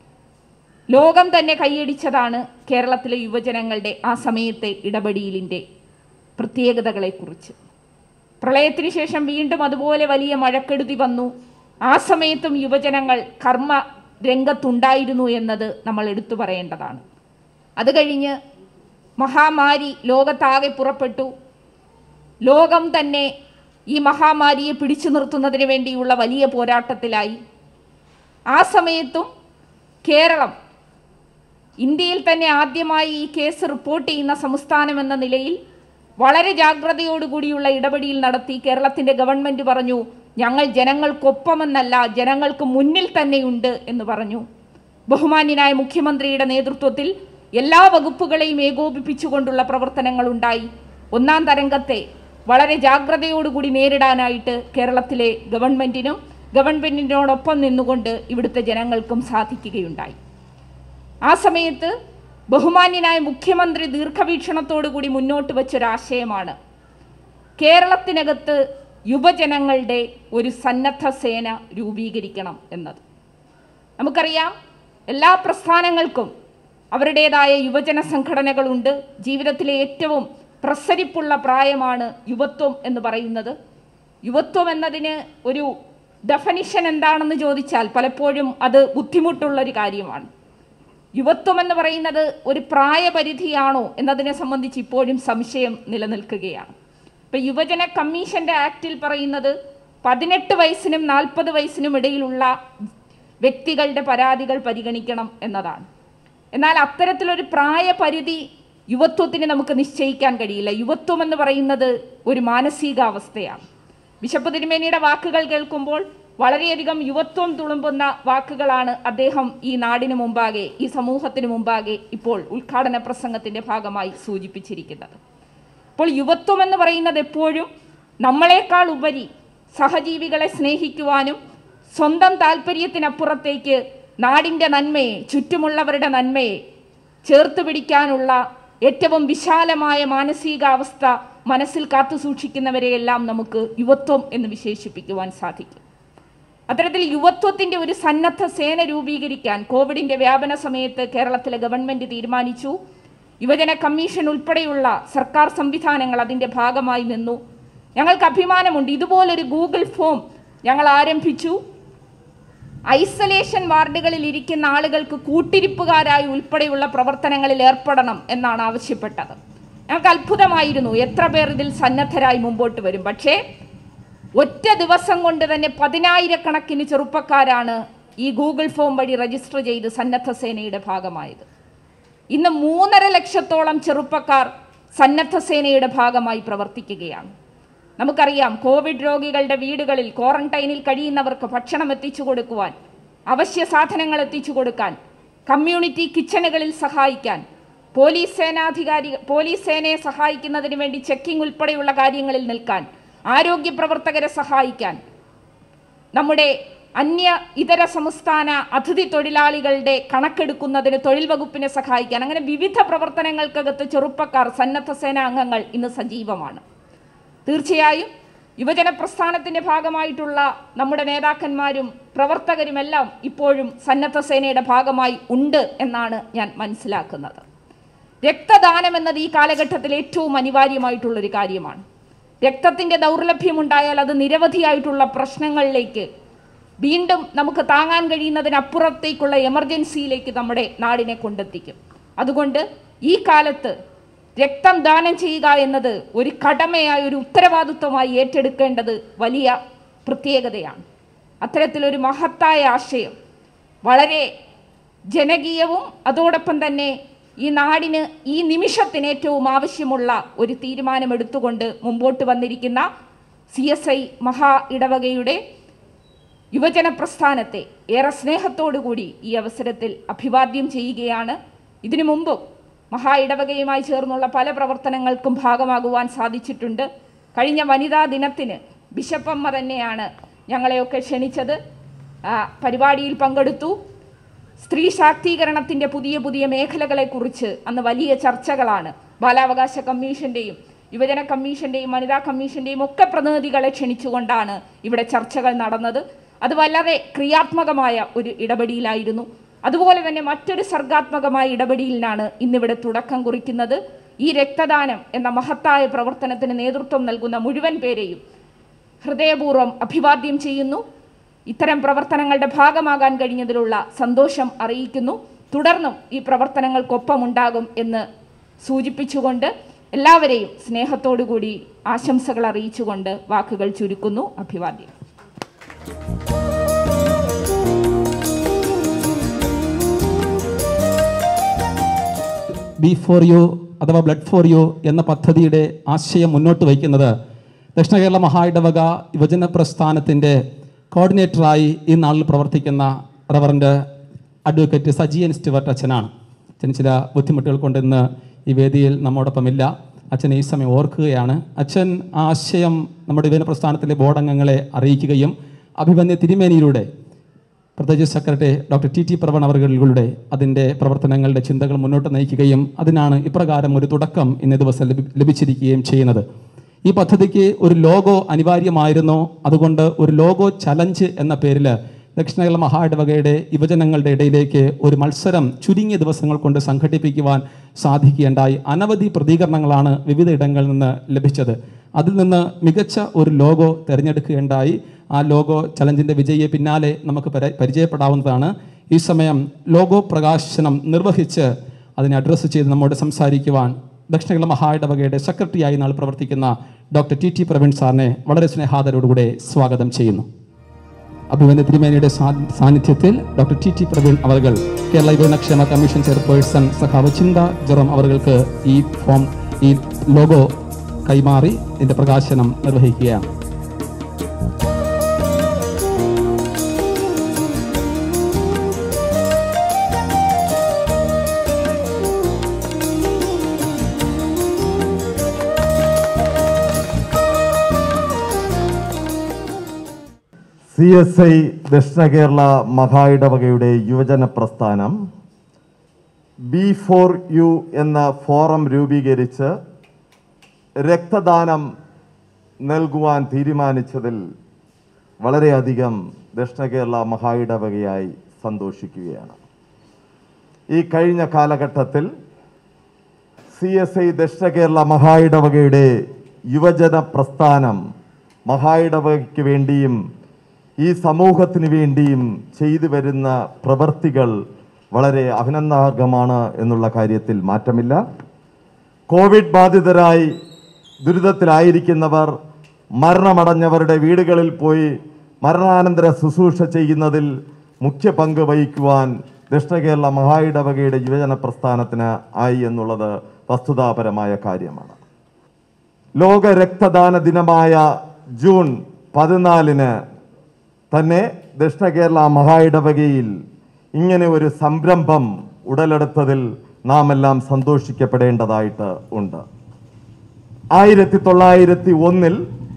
ലോകം തന്നെ കൈയടിച്ചതാണ് കേരളത്തിലെ യുവജനങ്ങളുടെ ആ സമയത്തെ ഇടപെടലിൻ്റെ പ്രത്യേകതകളെക്കുറിച്ച് പ്രളയത്തിന് ശേഷം വീണ്ടും അതുപോലെ വലിയ മഴക്കെടുതി വന്നു ആ സമയത്തും യുവജനങ്ങൾ കർമ്മ രംഗത്തുണ്ടായിരുന്നു എന്നത് നമ്മൾ എടുത്തു പറയേണ്ടതാണ് അത് കഴിഞ്ഞ് മഹാമാരി ലോകത്താകെ പുറപ്പെട്ടു ലോകം തന്നെ ഈ മഹാമാരിയെ പിടിച്ചു നിർത്തുന്നതിന് വേണ്ടിയുള്ള വലിയ പോരാട്ടത്തിലായി ആ സമയത്തും കേരളം ഇന്ത്യയിൽ തന്നെ ആദ്യമായി ഈ കേസ് റിപ്പോർട്ട് ചെയ്യുന്ന സംസ്ഥാനം എന്ന നിലയിൽ വളരെ ജാഗ്രതയോടുകൂടിയുള്ള ഇടപെടൽ നടത്തി കേരളത്തിൻ്റെ ഗവൺമെൻറ് പറഞ്ഞു ഞങ്ങൾ ജനങ്ങൾക്കൊപ്പമെന്നല്ല ജനങ്ങൾക്ക് മുന്നിൽ തന്നെയുണ്ട് എന്ന് പറഞ്ഞു ബഹുമാന്യനായ മുഖ്യമന്ത്രിയുടെ നേതൃത്വത്തിൽ എല്ലാ വകുപ്പുകളെയും ഏകോപിപ്പിച്ചുകൊണ്ടുള്ള പ്രവർത്തനങ്ങൾ ഉണ്ടായി ഒന്നാം തരംഗത്തെ വളരെ ജാഗ്രതയോടുകൂടി നേരിടാനായിട്ട് കേരളത്തിലെ ഗവൺമെൻറ്റിനും ഗവൺമെൻറ്റിനോടൊപ്പം നിന്നുകൊണ്ട് ഇവിടുത്തെ ജനങ്ങൾക്കും സാധിക്കുകയുണ്ടായി ആ സമയത്ത് ബഹുമാന്യനായ മുഖ്യമന്ത്രി ദീർഘവീക്ഷണത്തോടുകൂടി മുന്നോട്ട് വച്ചൊരാശയമാണ് കേരളത്തിനകത്ത് യുവജനങ്ങളുടെ ഒരു സന്നദ്ധ സേന രൂപീകരിക്കണം എന്നത് നമുക്കറിയാം എല്ലാ പ്രസ്ഥാനങ്ങൾക്കും അവരുടേതായ യുവജന സംഘടനകളുണ്ട് ജീവിതത്തിലെ ഏറ്റവും പ്രസരിപ്പുള്ള പ്രായമാണ് യുവത്വം എന്ന് പറയുന്നത് യുവത്വം എന്നതിന് ഒരു ഡെഫനിഷൻ എന്താണെന്ന് ചോദിച്ചാൽ പലപ്പോഴും അത് ബുദ്ധിമുട്ടുള്ളൊരു കാര്യമാണ് യുവത്വം എന്ന് പറയുന്നത് ഒരു പ്രായപരിധിയാണോ എന്നതിനെ സംബന്ധിച്ച് ഇപ്പോഴും സംശയം നിലനിൽക്കുകയാണ് ഇപ്പം യുവജന കമ്മീഷന്റെ ആക്റ്റിൽ പറയുന്നത് പതിനെട്ട് വയസ്സിനും നാൽപ്പത് വയസ്സിനും ഇടയിലുള്ള വ്യക്തികളുടെ പരാതികൾ പരിഗണിക്കണം എന്നതാണ് എന്നാൽ അത്തരത്തിലൊരു പ്രായപരിധി യുവത്വത്തിന് നമുക്ക് നിശ്ചയിക്കാൻ കഴിയില്ല യുവത്വം എന്ന് പറയുന്നത് ഒരു മാനസികാവസ്ഥയാണ് ബിഷപ്പ് തിരുമേനിയുടെ വാക്കുകൾ കേൾക്കുമ്പോൾ വളരെയധികം യുവത്വം തുളുമ്പുന്ന വാക്കുകളാണ് അദ്ദേഹം ഈ നാടിന് മുമ്പാകെ ഈ സമൂഹത്തിന് മുമ്പാകെ ഇപ്പോൾ ഉദ്ഘാടന പ്രസംഗത്തിന്റെ ഭാഗമായി സൂചിപ്പിച്ചിരിക്കുന്നത് അപ്പോൾ യുവത്വം എന്ന് പറയുന്നത് എപ്പോഴും നമ്മളെക്കാൾ ഉപരി സഹജീവികളെ സ്നേഹിക്കുവാനും സ്വന്തം താല്പര്യത്തിനപ്പുറത്തേക്ക് നാടിൻ്റെ നന്മയെ ചുറ്റുമുള്ളവരുടെ നന്മയെ ചേർത്ത് പിടിക്കാനുള്ള ഏറ്റവും വിശാലമായ മാനസികാവസ്ഥ മനസ്സിൽ കാത്തു സൂക്ഷിക്കുന്നവരെയെല്ലാം നമുക്ക് യുവത്വം എന്ന് വിശേഷിപ്പിക്കുവാൻ സാധിക്കും അത്തരത്തിൽ യുവത്വത്തിന്റെ ഒരു സന്നദ്ധ സേന രൂപീകരിക്കാൻ കോവിഡിന്റെ വ്യാപന സമയത്ത് കേരളത്തിലെ ഗവൺമെന്റ് തീരുമാനിച്ചു യുവജന കമ്മീഷൻ ഉൾപ്പെടെയുള്ള സർക്കാർ സംവിധാനങ്ങൾ അതിന്റെ ഭാഗമായി നിന്നു ഞങ്ങൾക്ക് അഭിമാനമുണ്ട് ഇതുപോലൊരു ഗൂഗിൾ ഫോം ഞങ്ങൾ ആരംഭിച്ചു ഐസൊലേഷൻ വാർഡുകളിൽ ഇരിക്കുന്ന ആളുകൾക്ക് കൂട്ടിരിപ്പുകാരായി ഉൾപ്പെടെയുള്ള പ്രവർത്തനങ്ങളിൽ ഏർപ്പെടണം എന്നാണ് ആവശ്യപ്പെട്ടത് ഞങ്ങൾക്ക് അത്ഭുതമായിരുന്നു എത്ര പേർ ഇതിൽ സന്നദ്ധരായി മുമ്പോട്ട് വരും പക്ഷേ ഒറ്റ ദിവസം കൊണ്ട് തന്നെ പതിനായിരക്കണക്കിന് ചെറുപ്പക്കാരാണ് ഈ ഗൂഗിൾ ഫോം വഴി രജിസ്റ്റർ ചെയ്ത് സന്നദ്ധ സേനയുടെ ഭാഗമായത് ഇന്ന് മൂന്നര ലക്ഷത്തോളം ചെറുപ്പക്കാർ സന്നദ്ധ സേനയുടെ ഭാഗമായി പ്രവർത്തിക്കുകയാണ് നമുക്കറിയാം കോവിഡ് രോഗികളുടെ വീടുകളിൽ ക്വാറന്റൈനിൽ കഴിയുന്നവർക്ക് ഭക്ഷണം എത്തിച്ചു കൊടുക്കുവാൻ അവശ്യ സാധനങ്ങൾ എത്തിച്ചു കൊടുക്കാൻ കമ്മ്യൂണിറ്റി കിച്ചണുകളിൽ സഹായിക്കാൻ പോലീസ് സേനാധികാരി പോലീസ് സേനയെ സഹായിക്കുന്നതിന് വേണ്ടി ചെക്കിംഗ് ഉൾപ്പെടെയുള്ള കാര്യങ്ങളിൽ നിൽക്കാൻ ആരോഗ്യ പ്രവർത്തകരെ സഹായിക്കാൻ നമ്മുടെ അന്യ ഇതര സംസ്ഥാന അതിഥി തൊഴിലാളികളുടെ കണക്കെടുക്കുന്നതിന് തൊഴിൽ വകുപ്പിനെ സഹായിക്കാൻ അങ്ങനെ വിവിധ പ്രവർത്തനങ്ങൾക്കകത്ത് ചെറുപ്പക്കാർ സന്നദ്ധ സേനാ അംഗങ്ങൾ ഇന്ന് സജീവമാണ് തീർച്ചയായും യുവജന പ്രസ്ഥാനത്തിന്റെ ഭാഗമായിട്ടുള്ള നമ്മുടെ നേതാക്കന്മാരും പ്രവർത്തകരുമെല്ലാം ഇപ്പോഴും സന്നദ്ധ സേനയുടെ ഭാഗമായി ഉണ്ട് എന്നാണ് ഞാൻ മനസ്സിലാക്കുന്നത് രക്തദാനം എന്നത് ഈ കാലഘട്ടത്തിൽ ഏറ്റവും അനിവാര്യമായിട്ടുള്ളൊരു കാര്യമാണ് രക്തത്തിന്റെ ദൗർലഭ്യമുണ്ടായാൽ അത് നിരവധിയായിട്ടുള്ള പ്രശ്നങ്ങളിലേക്ക് വീണ്ടും നമുക്ക് താങ്ങാൻ കഴിയുന്നതിനപ്പുറത്തേക്കുള്ള എമർജൻസിയിലേക്ക് നമ്മുടെ നാടിനെ കൊണ്ടെത്തിക്കും അതുകൊണ്ട് ഈ കാലത്ത് രക്തം ദാനം ചെയ്യുക എന്നത് ഒരു കടമയായി ഒരു ഉത്തരവാദിത്വമായി ഏറ്റെടുക്കേണ്ടത് വലിയ പ്രത്യേകതയാണ് അത്തരത്തിലൊരു മഹത്തായ ആശയം വളരെ ജനകീയവും അതോടൊപ്പം തന്നെ ഈ നാടിന് ഈ നിമിഷത്തിന് ഏറ്റവും ആവശ്യമുള്ള ഒരു തീരുമാനമെടുത്തുകൊണ്ട് മുമ്പോട്ട് വന്നിരിക്കുന്ന സി എസ് ഐ മഹാ ഇടവകയുടെ യുവജന പ്രസ്ഥാനത്തെ ഏറെ സ്നേഹത്തോടുകൂടി ഈ അവസരത്തിൽ അഭിവാദ്യം ചെയ്യുകയാണ് ഇതിനു മുമ്പും മഹാ ഇടവകയുമായി ചേർന്നുള്ള പല പ്രവർത്തനങ്ങൾക്കും ഭാഗമാകുവാൻ സാധിച്ചിട്ടുണ്ട് കഴിഞ്ഞ വനിതാ ദിനത്തിന് ബിഷപ്പമ്മ തന്നെയാണ് ഞങ്ങളെയൊക്കെ ക്ഷണിച്ചത് ആ, പരിപാടിയിൽ പങ്കെടുത്തു സ്ത്രീ ശാക്തീകരണത്തിൻ്റെ പുതിയ പുതിയ മേഖലകളെക്കുറിച്ച് അന്ന് വലിയ ചർച്ചകളാണ് ബാലാവകാശ കമ്മീഷന്റെയും യുവജന കമ്മീഷന്റെയും വനിതാ കമ്മീഷന്റെയും ഒക്കെ പ്രതിനിധികളെ ക്ഷണിച്ചുകൊണ്ടാണ് ഇവിടെ ചർച്ചകൾ നടന്നത് അത് വളരെ ക്രിയാത്മകമായ ഒരു ഇടപെടിയിലായിരുന്നു അതുപോലെ തന്നെ മറ്റൊരു സർഗാത്മകമായ ഇടപെടിയിലാണ് ഇന്നിവിടെ തുടക്കം കുറിക്കുന്നത് ഈ രക്തദാനം എന്ന മഹത്തായ പ്രവർത്തനത്തിന് നേതൃത്വം നൽകുന്ന മുഴുവൻ പേരെയും ഹൃദയപൂർവ്വം അഭിവാദ്യം ചെയ്യുന്നു ഇത്തരം പ്രവർത്തനങ്ങളുടെ ഭാഗമാകാൻ കഴിഞ്ഞതിലുള്ള സന്തോഷം അറിയിക്കുന്നു തുടർന്നും ഈ പ്രവർത്തനങ്ങൾക്കൊപ്പമുണ്ടാകും എന്ന് സൂചിപ്പിച്ചുകൊണ്ട് എല്ലാവരെയും സ്നേഹത്തോടുകൂടി ആശംസകൾ അറിയിച്ചുകൊണ്ട് വാക്കുകൾ ചുരുക്കുന്നു അഭിവാദ്യം ബി ഫോർ യു അഥവാ ബ്ലഡ് ഫോർ യു എന്ന പദ്ധതിയുടെ ആശയം മുന്നോട്ട് വയ്ക്കുന്നത് ദക്ഷിണ കേരള മഹായിടവക യുവജന പ്രസ്ഥാനത്തിൻ്റെ കോർഡിനേറ്ററായി ഈ നാളിൽ പ്രവർത്തിക്കുന്ന reverend advocate Saji N Stuart അച്ഛനാണ് അച്ഛൻ ചില ബുദ്ധിമുട്ടുകൾ കൊണ്ട് ഇന്ന് ഈ വേദിയിൽ നമ്മോടൊപ്പമില്ല അച്ഛൻ ഈ സമയം ഓർക്കുകയാണ് അച്ഛൻ ആ ആശയം നമ്മുടെ യുവജന പ്രസ്ഥാനത്തിലെ ബോർഡ് അംഗങ്ങളെ അറിയിക്കുകയും അഭിമന്യ തിരുമേനിയിലൂടെ പ്രത്യേകിച്ച് secretary doctor T T Praveen അവറുകളിലൂടെ അതിൻ്റെ പ്രവർത്തനങ്ങളുടെ ചിന്തകൾ മുന്നോട്ട് നയിക്കുകയും അതിനാണ് ഇപ്രകാരം ഒരു തുടക്കം ഇന്നേ ദിവസം ലഭി ലഭിച്ചിരിക്കുകയും ചെയ്യുന്നത് ഈ പദ്ധതിക്ക് ഒരു ലോഗോ അനിവാര്യമായിരുന്നു അതുകൊണ്ട് ഒരു ലോഗോ ചലഞ്ച് എന്ന പേരിൽ ദക്ഷിണ കേരള മഹാഇടവകയുടെ യുവജനങ്ങളുടെ ഇടയിലേക്ക് ഒരു മത്സരം ചുരുങ്ങിയ ദിവസങ്ങൾ കൊണ്ട് സംഘടിപ്പിക്കുവാൻ സാധിക്കുകയുണ്ടായി അനവധി പ്രതികരണങ്ങളാണ് വിവിധ ഇടങ്ങളിൽ നിന്ന് ലഭിച്ചത് അതിൽ നിന്ന് മികച്ച ഒരു ലോഗോ തിരഞ്ഞെടുക്കുകയുണ്ടായി ആ ലോഗോ ചലഞ്ചിൻ്റെ വിജയിയെ പിന്നാലെ നമുക്ക് പരി- പരിചയപ്പെടാവുന്നതാണ് ഈ സമയം ലോഗോ പ്രകാശനം നിർവഹിച്ച് അതിനെ അഡ്രസ്സ് ചെയ്ത് നമ്മോട് സംസാരിക്കുവാൻ ദക്ഷിണ കേരള മഹായിടവകയുടെ സെക്രട്ടറിയായി നാൾ പ്രവർത്തിക്കുന്ന ഡോക്ടർ ടി ടി പ്രവീൺ സാറിനെ വളരെ സ്നേഹാദരോടുകൂടെ സ്വാഗതം ചെയ്യുന്നു അഭിമന്യ തിരുമേനിയുടെ സാ- സാന്നിധ്യത്തിൽ ഡോക്ടർ ടി ടി പ്രവീൺ അവർകൾ കേരള യുവജനക്ഷേമ കമ്മീഷൻ ചെയർപേഴ്സൺ സഖാവ് ചിന്ത ജെറോം അവർക്ക് ഈ ഫോം ഈ ലോഗോ കൈമാറി ഇതിന്റെ പ്രകാശനം നിർവഹിക്കുകയാണ് സി എസ് ഐ ദക്ഷിണ കേരള മഹായിടവകയുടെ യുവജന പ്രസ്ഥാനം ബി ഫോർ യു എന്ന ഫോറം രൂപീകരിച്ച് രക്തദാനം നൽകുവാൻ തീരുമാനിച്ചതിൽ വളരെയധികം ദക്ഷിണ കേരള മഹായിടവകയായി സന്തോഷിക്കുകയാണ് ഈ കഴിഞ്ഞ കാലഘട്ടത്തിൽ സി എസ് ഐ ദക്ഷിണ കേരള മഹായിടവകയുടെ യുവജന പ്രസ്ഥാനം മഹായിടവകയ്ക്ക് വേണ്ടിയും ഈ സമൂഹത്തിന് വേണ്ടിയും ചെയ്തു വരുന്ന പ്രവൃത്തികൾ വളരെ അഭിനന്ദനാർഹമാണ് എന്നുള്ള കാര്യത്തിൽ മാറ്റമില്ല കോവിഡ് ബാധിതരായി ദുരിതത്തിലായിരിക്കുന്നവർ മരണമടഞ്ഞവരുടെ വീടുകളിൽ പോയി മരണാനന്തര ശുശ്രൂഷ ചെയ്യുന്നതിൽ മുഖ്യ പങ്ക് വഹിക്കുവാൻ ദക്ഷിണ കേരള മഹായിടവകയുടെ യുവജന പ്രസ്ഥാനത്തിന് ആയി എന്നുള്ളത് വസ്തുതാപരമായ കാര്യമാണ് ലോക രക്തദാന ദിനമായ ജൂൺ പതിനാലിന് തന്നെ ദക്ഷിണ കേരള മഹായിടവകയിൽ ഇങ്ങനെ ഒരു സംരംഭം ഉടലെടുത്തതിൽ നാം എല്ലാം സന്തോഷിക്കപ്പെടേണ്ടതായിട്ട് ഉണ്ട് ആയിരത്തി തൊള്ളായിരത്തി ഒന്നിൽ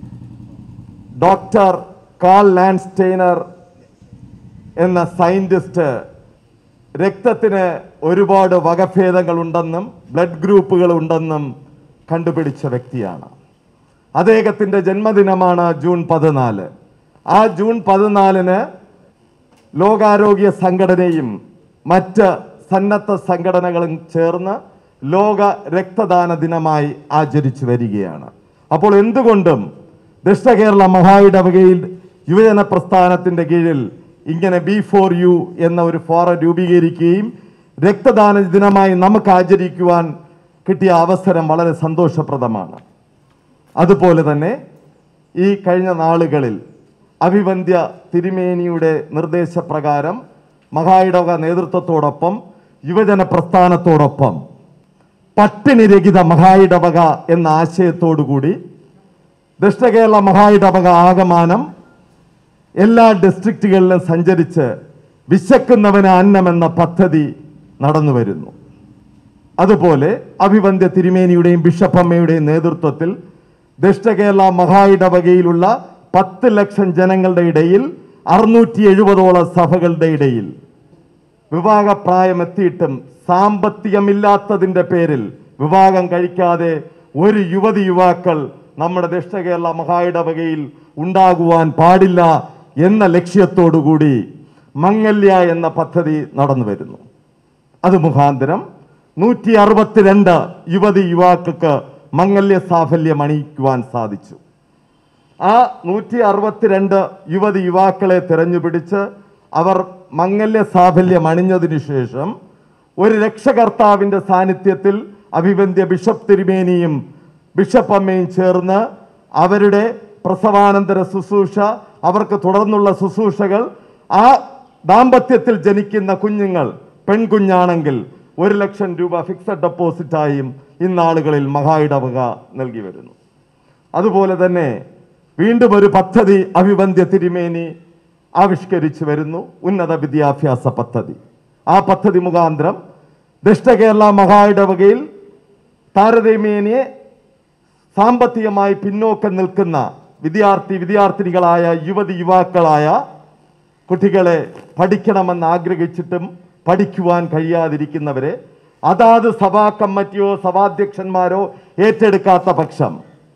ഡോക്ടർ കാൾ ലാൻഡ്സ്റ്റൈനർ എന്ന സയന്റിസ്റ്റ് രക്തത്തിന് ഒരുപാട് വകഭേദങ്ങളുണ്ടെന്നും ബ്ലഡ് ഗ്രൂപ്പുകൾ ഉണ്ടെന്നും കണ്ടുപിടിച്ച വ്യക്തിയാണ് അദ്ദേഹത്തിൻ്റെ ജന്മദിനമാണ് ജൂൺ പതിനാല് ആ ജൂൺ പതിനാലിന് ലോകാരോഗ്യ സംഘടനയും മറ്റ് സന്നദ്ധ സംഘടനകളും ചേർന്ന് ലോക രക്തദാന ദിനമായി ആചരിച്ചു വരികയാണ് അപ്പോൾ എന്തുകൊണ്ടും ദക്ഷിണ കേരള മഹായിടവകയിൽ യുവജന പ്രസ്ഥാനത്തിന്റെ കീഴിൽ ഇങ്ങനെ ബി ഫോർ യു എന്ന ഒരു ഫോറം രൂപീകരിക്കുകയും രക്തദാന ദിനമായി നമുക്ക് ആചരിക്കുവാൻ കിട്ടിയ അവസരം വളരെ സന്തോഷപ്രദമാണ് അതുപോലെ തന്നെ ഈ കഴിഞ്ഞ നാളുകളിൽ അഭിവന്ധ്യ തിരുമേനിയുടെ നിർദ്ദേശപ്രകാരം മഹായിടവക നേതൃത്വത്തോടൊപ്പം യുവജന പ്രസ്ഥാനത്തോടൊപ്പം പട്ടിണിരഹിത മഹായിടവക എന്ന ആശയത്തോടുകൂടി ദക്ഷിണ കേരള മഹായിടവക ആകമാനം എല്ലാ ഡിസ്ട്രിക്റ്റുകളിലും സഞ്ചരിച്ച് വിശക്കുന്നവന് അന്നം എന്ന പദ്ധതി നടന്നു വരുന്നു അതുപോലെ അഭിവന്ധ്യ തിരുമേനിയുടെയും ബിഷപ്പമ്മയുടെയും നേതൃത്വത്തിൽ ദക്ഷിണ കേരള മഹായിടവകയിലുള്ള പത്ത് ലക്ഷം ജനങ്ങളുടെ ഇടയിൽ അറുന്നൂറ്റി എഴുപതോളം സഭകളുടെ ഇടയിൽ വിവാഹപ്രായം എത്തിയിട്ടും സാമ്പത്തികമില്ലാത്തതിൻ്റെ പേരിൽ വിവാഹം കഴിക്കാതെ ഒരു യുവതി യുവാക്കൾ നമ്മുടെ ദക്ഷിണ കേരള മഹായിടവകയിൽ ഉണ്ടാകുവാൻ പാടില്ല എന്ന ലക്ഷ്യത്തോടുകൂടി മംഗല്യ എന്ന പദ്ധതി നടന്നു വരുന്നു അത് മുഖാന്തരം നൂറ്റി അറുപത്തിരണ്ട് യുവതി യുവാക്കൾക്ക് മംഗല്യ സാഫല്യം അണിയിക്കുവാൻ സാധിച്ചു ആ നൂറ്റി അറുപത്തിരണ്ട് യുവതി യുവാക്കളെ തിരഞ്ഞുപിടിച്ച് അവർ മംഗല്യ സാഫല്യം അണിഞ്ഞതിനു ശേഷം ഒരു രക്ഷകർത്താവിന്റെ സാന്നിധ്യത്തിൽ അഭിവന്ദ്യ ബിഷപ്പ് തിരുമേനിയും ബിഷപ്പ് അമ്മയും ചേർന്ന് അവരുടെ പ്രസവാനന്തര ശുശ്രൂഷ അവർക്ക് തുടർന്നുള്ള ശുശ്രൂഷകൾ ആ ദാമ്പത്യത്തിൽ ജനിക്കുന്ന കുഞ്ഞുങ്ങൾ പെൺകുഞ്ഞാണെങ്കിൽ ഒരു ലക്ഷം രൂപ ഫിക്സഡ് ഡെപ്പോസിറ്റായും ഇന്നാളുകളിൽ മഹായിടവക നൽകി വരുന്നു അതുപോലെ തന്നെ വീണ്ടും ഒരു പദ്ധതി അഭിവന്ദ്യ തിരുമേനി ആവിഷ്കരിച്ചു വരുന്നു ഉന്നത വിദ്യാഭ്യാസ പദ്ധതി ആ പദ്ധതി മുഖാന്തരം ദക്ഷിണ കേരള മഹായിടവകയിൽ താരതമ്യേനെ സാമ്പത്തികമായി പിന്നോക്കം നിൽക്കുന്ന വിദ്യാർത്ഥി വിദ്യാർത്ഥിനികളായ യുവതി യുവാക്കളായ കുട്ടികളെ പഠിക്കണമെന്ന് ആഗ്രഹിച്ചിട്ടും പഠിക്കുവാൻ കഴിയാതിരിക്കുന്നവരെ അതാത് സഭാ കമ്മിറ്റിയോ സഭാധ്യക്ഷന്മാരോ ഏറ്റെടുക്കാത്ത പക്ഷം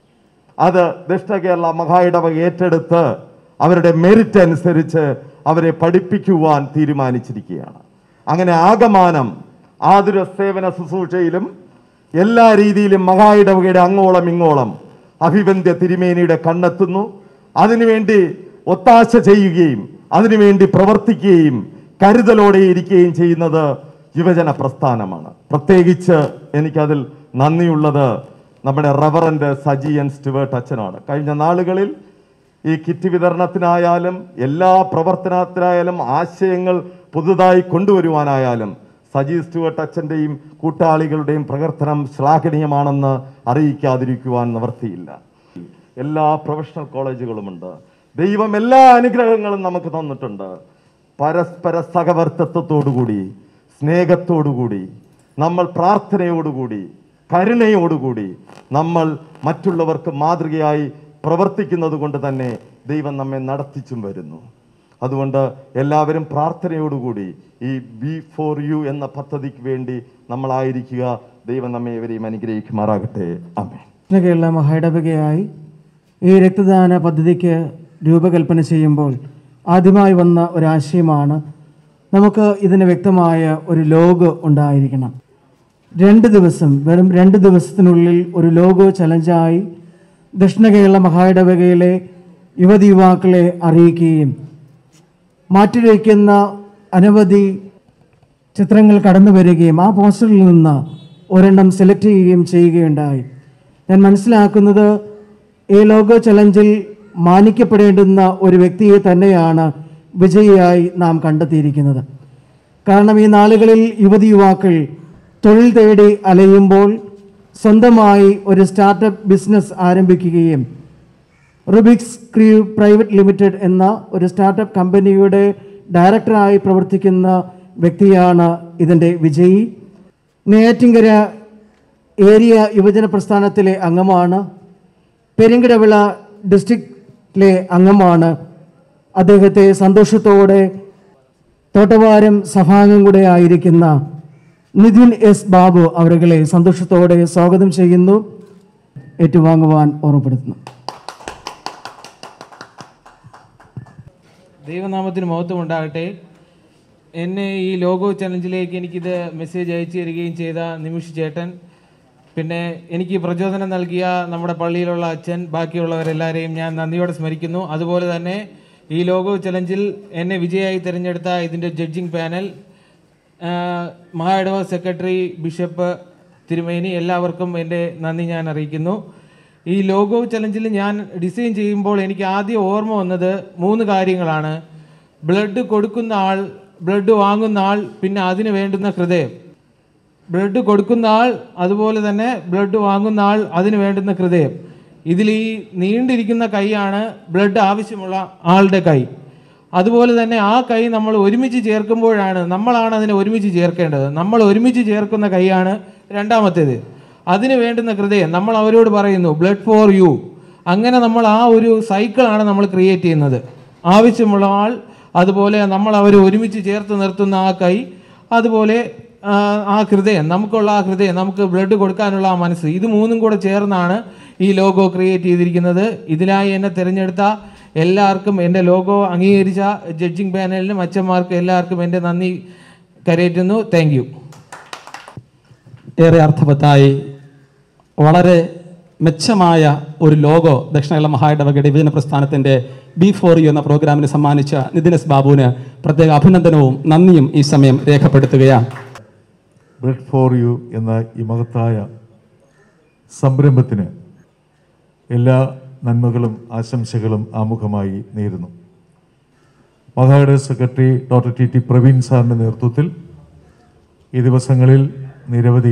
അത് ദക്ഷിണ കേരള മഹായിടവക ഏറ്റെടുത്ത് അവരുടെ മെറിറ്റ് അനുസരിച്ച് അവരെ പഠിപ്പിക്കുവാൻ തീരുമാനിച്ചിരിക്കുകയാണ് അങ്ങനെ ആകമാനം ആതുര സേവന ശുശ്രൂഷയിലും എല്ലാ രീതിയിലും മഹായിടവകയുടെ അങ്ങോളം ഇങ്ങോളം അഭിവന്ദ്യ തിരുമേനിയുടെ കണ്ണെത്തുന്നു അതിനുവേണ്ടി ഒത്താശ ചെയ്യുകയും അതിനുവേണ്ടി പ്രവർത്തിക്കുകയും കരുതലോടെ ഇരിക്കുകയും ചെയ്യുന്നത് യുവജന പ്രസ്ഥാനമാണ് പ്രത്യേകിച്ച് എനിക്കതിൽ നന്ദിയുള്ളത് നമ്മുടെ റവറന്റ് സജി എൻ സ്റ്റുവേർട്ട് അച്ഛനാണ് കഴിഞ്ഞ നാളുകളിൽ ഈ കിറ്റ് വിതരണത്തിനായാലും എല്ലാ പ്രവർത്തനത്തിനായാലും ആശയങ്ങൾ പുതുതായി കൊണ്ടുവരുവാനായാലും സജി സ്റ്റുവർട്ട് അച്ഛൻ്റെയും കൂട്ടാളികളുടെയും പ്രവർത്തനം ശ്ലാഘനീയമാണെന്ന് അറിയിക്കാതിരിക്കുവാൻ നിവർത്തിയില്ല എല്ലാ പ്രൊഫഷണൽ കോളേജുകളുമുണ്ട് ദൈവം എല്ലാ അനുഗ്രഹങ്ങളും നമുക്ക് തന്നിട്ടുണ്ട് പരസ്പര സഹവർത്തിത്വത്തോടുകൂടി സ്നേഹത്തോടുകൂടി നമ്മൾ പ്രാർത്ഥനയോടുകൂടി കരുണയോടുകൂടി നമ്മൾ മറ്റുള്ളവർക്ക് മാതൃകയായി പ്രവർത്തിക്കുന്നത് കൊണ്ട് തന്നെ ദൈവം നമ്മെ നടത്തിച്ചും വരുന്നു അതുകൊണ്ട് എല്ലാവരും പ്രാർത്ഥനയോടുകൂടി ഈ ബി ഫോർ യു എന്ന പദ്ധതിക്ക് വേണ്ടി നമ്മളായിരിക്കുക ദൈവം നമ്മെ ഇവരെയും അനുഗ്രഹിക്കുമാറാകട്ടെ അമ്മേ ദക്ഷിണ കേരള മഹായിടവകയായി ഈ രക്തദാന പദ്ധതിക്ക് രൂപകൽപ്പന ചെയ്യുമ്പോൾ ആദ്യമായി വന്ന ഒരാശയമാണ് നമുക്ക് ഇതിന് വ്യക്തമായ ഒരു ലോഗോ ഉണ്ടായിരിക്കണം രണ്ട് ദിവസം വെറും രണ്ട് ദിവസത്തിനുള്ളിൽ ഒരു ലോഗോ ചലഞ്ചായി ദക്ഷിണ കേരള മഹായിടവകയിലെ യുവതി യുവാക്കളെ അറിയിക്കുകയും മാറ്റിവയ്ക്കുന്ന അനവധി ചിത്രങ്ങൾ കടന്നു വരികയും ആ പോസ്റ്ററിൽ നിന്ന് ഒരെണ്ണം സെലക്ട് ചെയ്യുകയും ചെയ്യുകയുണ്ടായി ഞാൻ മനസ്സിലാക്കുന്നത് ഈ ലോഗോ ചലഞ്ചിൽ മാനിക്കപ്പെടേണ്ടുന്ന ഒരു വ്യക്തിയെ തന്നെയാണ് വിജയിയായി നാം കണ്ടെത്തിയിരിക്കുന്നത് കാരണം ഈ നാളുകളിൽ യുവതി യുവാക്കൾ തൊഴിൽ തേടി അലയുമ്പോൾ സ്വന്തമായി ഒരു സ്റ്റാർട്ടപ്പ് ബിസിനസ് ആരംഭിക്കുകയും റുബിക്സ് ക്രീവ് പ്രൈവറ്റ് ലിമിറ്റഡ് എന്ന ഒരു സ്റ്റാർട്ടപ്പ് കമ്പനിയുടെ ഡയറക്ടറായി പ്രവർത്തിക്കുന്ന വ്യക്തിയാണ് ഇതിൻ്റെ വിജയി നെയ്യാറ്റിങ്കര ഏരിയ യുവജന പ്രസ്ഥാനത്തിലെ അംഗമാണ് പെരിങ്കടവിള ഡിസ്ട്രിക്റ്റിലെ അംഗമാണ് അദ്ദേഹത്തെ സന്തോഷത്തോടെ തോട്ടവാരം സഭാംഗം കൂടെ ആയിരിക്കുന്ന നിതിൻ എസ് ബാബു അവരുകളെ സന്തോഷത്തോടെ സ്വാഗതം ചെയ്യുന്നു ഏറ്റുവാങ്ങുവാൻ ഓർമ്മപ്പെടുത്തുന്നു ദൈവനാമത്തിന് മഹത്വം ഉണ്ടാകട്ടെ എന്നെ ഈ ലോഗോ ചലഞ്ചിലേക്ക് എനിക്കിത് മെസ്സേജ് അയച്ചു തരികയും ചെയ്ത നിമിഷ് ചേട്ടൻ പിന്നെ എനിക്ക് പ്രചോദനം നൽകിയ നമ്മുടെ പള്ളിയിലുള്ള അച്ഛൻ ബാക്കിയുള്ളവരെല്ലാവരെയും ഞാൻ നന്ദിയോടെ സ്മരിക്കുന്നു അതുപോലെ തന്നെ ഈ ലോഗോ ചലഞ്ചിൽ എന്നെ വിജയമായി തിരഞ്ഞെടുത്ത ഇതിൻ്റെ ജഡ്ജിങ് പാനൽ മഹായിടവ സെക്രട്ടറി ബിഷപ്പ് തിരുമേനി എല്ലാവർക്കും എൻ്റെ നന്ദി ഞാൻ അറിയിക്കുന്നു ഈ ലോഗോ ചലഞ്ചിൽ ഞാൻ ഡിസൈൻ ചെയ്യുമ്പോൾ എനിക്ക് ആദ്യം ഓർമ്മ വന്നത് മൂന്ന് കാര്യങ്ങളാണ് ബ്ലഡ് കൊടുക്കുന്ന ആൾ ബ്ലഡ് വാങ്ങുന്ന ആൾ പിന്നെ അതിന് വേണ്ടുന്ന ഹൃദയം ബ്ലഡ് കൊടുക്കുന്ന ആൾ അതുപോലെ തന്നെ ബ്ലഡ് വാങ്ങുന്ന ആൾ അതിന് വേണ്ടുന്ന ഹൃദയം ഇതിൽ ഈ നീണ്ടിരിക്കുന്ന കൈയാണ് ബ്ലഡ് ആവശ്യമുള്ള ആളുടെ കൈ അതുപോലെ തന്നെ ആ കൈ നമ്മൾ ഒരുമിച്ച് ചേർക്കുമ്പോഴാണ് നമ്മളാണ് അതിനെ ഒരുമിച്ച് ചേർക്കേണ്ടത് നമ്മൾ ഒരുമിച്ച് ചേർക്കുന്ന കൈയാണ് രണ്ടാമത്തേത് അതിന് വേണ്ടുന്ന ഹൃദയം നമ്മൾ അവരോട് പറയുന്നു ബ്ലഡ് ഫോർ യു അങ്ങനെ നമ്മൾ ആ ഒരു സൈക്കിളാണ് നമ്മൾ ക്രിയേറ്റ് ചെയ്യുന്നത് ആവശ്യമുള്ള ആൾ അതുപോലെ നമ്മൾ അവരെ ഒരുമിച്ച് ചേർത്ത് നിർത്തുന്ന ആ കൈ അതുപോലെ ആ, ആ ഹൃദയം നമുക്കുള്ള ആ ഹൃദയം നമുക്ക് ബ്ലഡ് കൊടുക്കാനുള്ള ആ മനസ്സ് ഇത് മൂന്നും കൂടെ ചേർന്നാണ് ഈ ലോഗോ ക്രിയേറ്റ് ചെയ്തിരിക്കുന്നത് ഇതിനായി എന്നെ തിരഞ്ഞെടുത്ത എല്ലാവർക്കും എൻ്റെ ലോഗോ അംഗീകരിച്ച ജഡ്ജിങ് പാനലിനും അച്ഛന്മാർക്കും എല്ലാവർക്കും എൻ്റെ നന്ദി കരയേറ്റുന്നു താങ്ക് യു ഏറെ അർത്ഥവത്തായി വളരെ മെച്ചമായ ഒരു ലോഗോ ദക്ഷിണ കേരള മഹായിടവകയുടെ വിഭജന പ്രസ്ഥാനത്തിന്റെ ബി ഫോർ യു എന്ന പ്രോഗ്രാമിന് സമ്മാനിച്ച നിതിൻ എസ് ബാബുവിന് പ്രത്യേക അഭിനന്ദനവും നന്ദിയും ഈ സമയം രേഖപ്പെടുത്തുകയാണ് ബ്രെഡ് ഫോർ യു എന്ന ഈ മഹത്തായ സംരംഭത്തിന് എല്ലാ നന്മകളും ആശംസകളും ആമുഖമായി നേരുന്നു മഹായുടെ secretary doctor T T Praveen സാറിൻ്റെ നേതൃത്വത്തിൽ ഈ ദിവസങ്ങളിൽ നിരവധി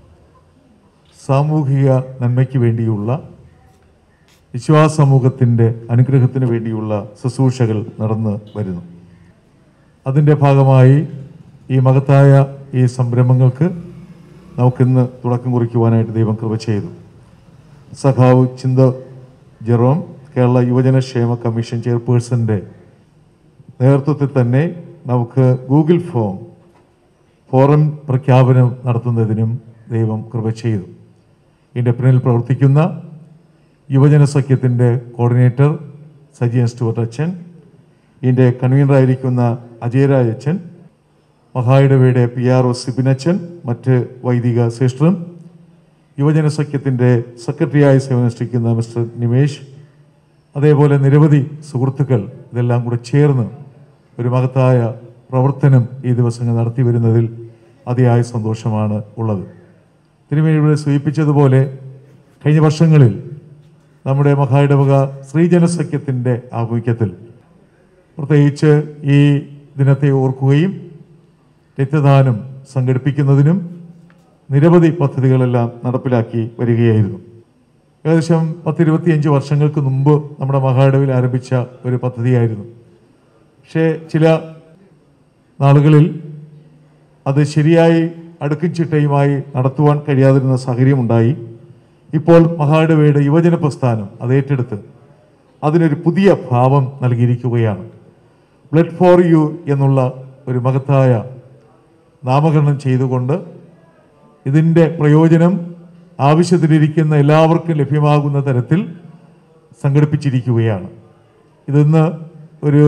സാമൂഹിക നന്മയ്ക്ക് വേണ്ടിയുള്ള വിശ്വാസ സമൂഹത്തിൻ്റെ അനുഗ്രഹത്തിന് വേണ്ടിയുള്ള ശുശ്രൂഷകൾ നടന്നു വരുന്നു അതിൻ്റെ ഭാഗമായി ഈ മഹത്തായ ഈ സംരംഭങ്ങൾക്ക് നമുക്കിന്ന് തുടക്കം കുറിക്കുവാനായിട്ട് ദൈവം കൃപ ചെയ്തു സഖാവ് ചിന്ത ജെറോം കേരള യുവജനക്ഷേമ കമ്മീഷൻ ചെയർപേഴ്സൻ്റെ നേതൃത്വത്തിൽ തന്നെ നമുക്ക് ഗൂഗിൾ ഫോം ഫോറം പ്രഖ്യാപനം നടത്തുന്നതിനും ദൈവം കൃപ ചെയ്തു ഇതിൻ്റെ പിന്നിൽ പ്രവർത്തിക്കുന്ന യുവജന സഖ്യത്തിൻ്റെ കോർഡിനേറ്റർ സജിയൻ സ്റ്റുവർട്ട് അച്ഛൻ ഇതിൻ്റെ കൺവീനറായിരിക്കുന്ന അജയരാജ് അച്ഛൻ മഹായിടവയുടെ പി ആർ ഒ സിബിനച്ചൻ മറ്റ് വൈദിക സിസ്റ്ററും യുവജന സഖ്യത്തിൻ്റെ സെക്രട്ടറിയായി സേവനമനുഷ്ഠിക്കുന്ന മിസ്റ്റർ നിമേഷ് അതേപോലെ നിരവധി സുഹൃത്തുക്കൾ ഇതെല്ലാം കൂടെ ചേർന്ന് ഒരു മഹത്തായ പ്രവർത്തനം ഈ ദിവസങ്ങൾ നടത്തി വരുന്നതിൽ അതിയായ സന്തോഷമാണ് ഉള്ളത് തിരുമേനി ഇവിടെ സൂചിപ്പിച്ചതുപോലെ കഴിഞ്ഞ വർഷങ്ങളിൽ നമ്മുടെ മഹായിടവക സ്ത്രീജന സഖ്യത്തിൻ്റെ ആഭിമുഖ്യത്തിൽ പ്രത്യേകിച്ച് ഈ ദിനത്തെ ഓർക്കുകയും രക്തദാനം സംഘടിപ്പിക്കുന്നതിനും നിരവധി പദ്ധതികളെല്ലാം നടപ്പിലാക്കി വരികയായിരുന്നു ഏകദേശം പത്തിരുപത്തിയഞ്ച് വർഷങ്ങൾക്ക് മുമ്പ് നമ്മുടെ മഹായിടവിൽ ആരംഭിച്ച ഒരു പദ്ധതിയായിരുന്നു പക്ഷേ ചില നാളുകളിൽ അത് ശരിയായി അടുക്കും ചിട്ടയുമായി നടത്തുവാൻ കഴിയാതിരുന്ന സാഹചര്യമുണ്ടായി ഇപ്പോൾ മഹായിടവയുടെ യുവജന പ്രസ്ഥാനം അത് ഏറ്റെടുത്ത് അതിനൊരു പുതിയ ഭാവം നൽകിയിരിക്കുകയാണ് ബ്ലഡ് ഫോർ യു എന്നുള്ള ഒരു മഹത്തായ നാമകരണം ചെയ്തുകൊണ്ട് ഇതിൻ്റെ പ്രയോജനം ആവശ്യത്തിലിരിക്കുന്ന എല്ലാവർക്കും ലഭ്യമാകുന്ന തരത്തിൽ സംഘടിപ്പിച്ചിരിക്കുകയാണ് ഇതിന്ന് ഒരു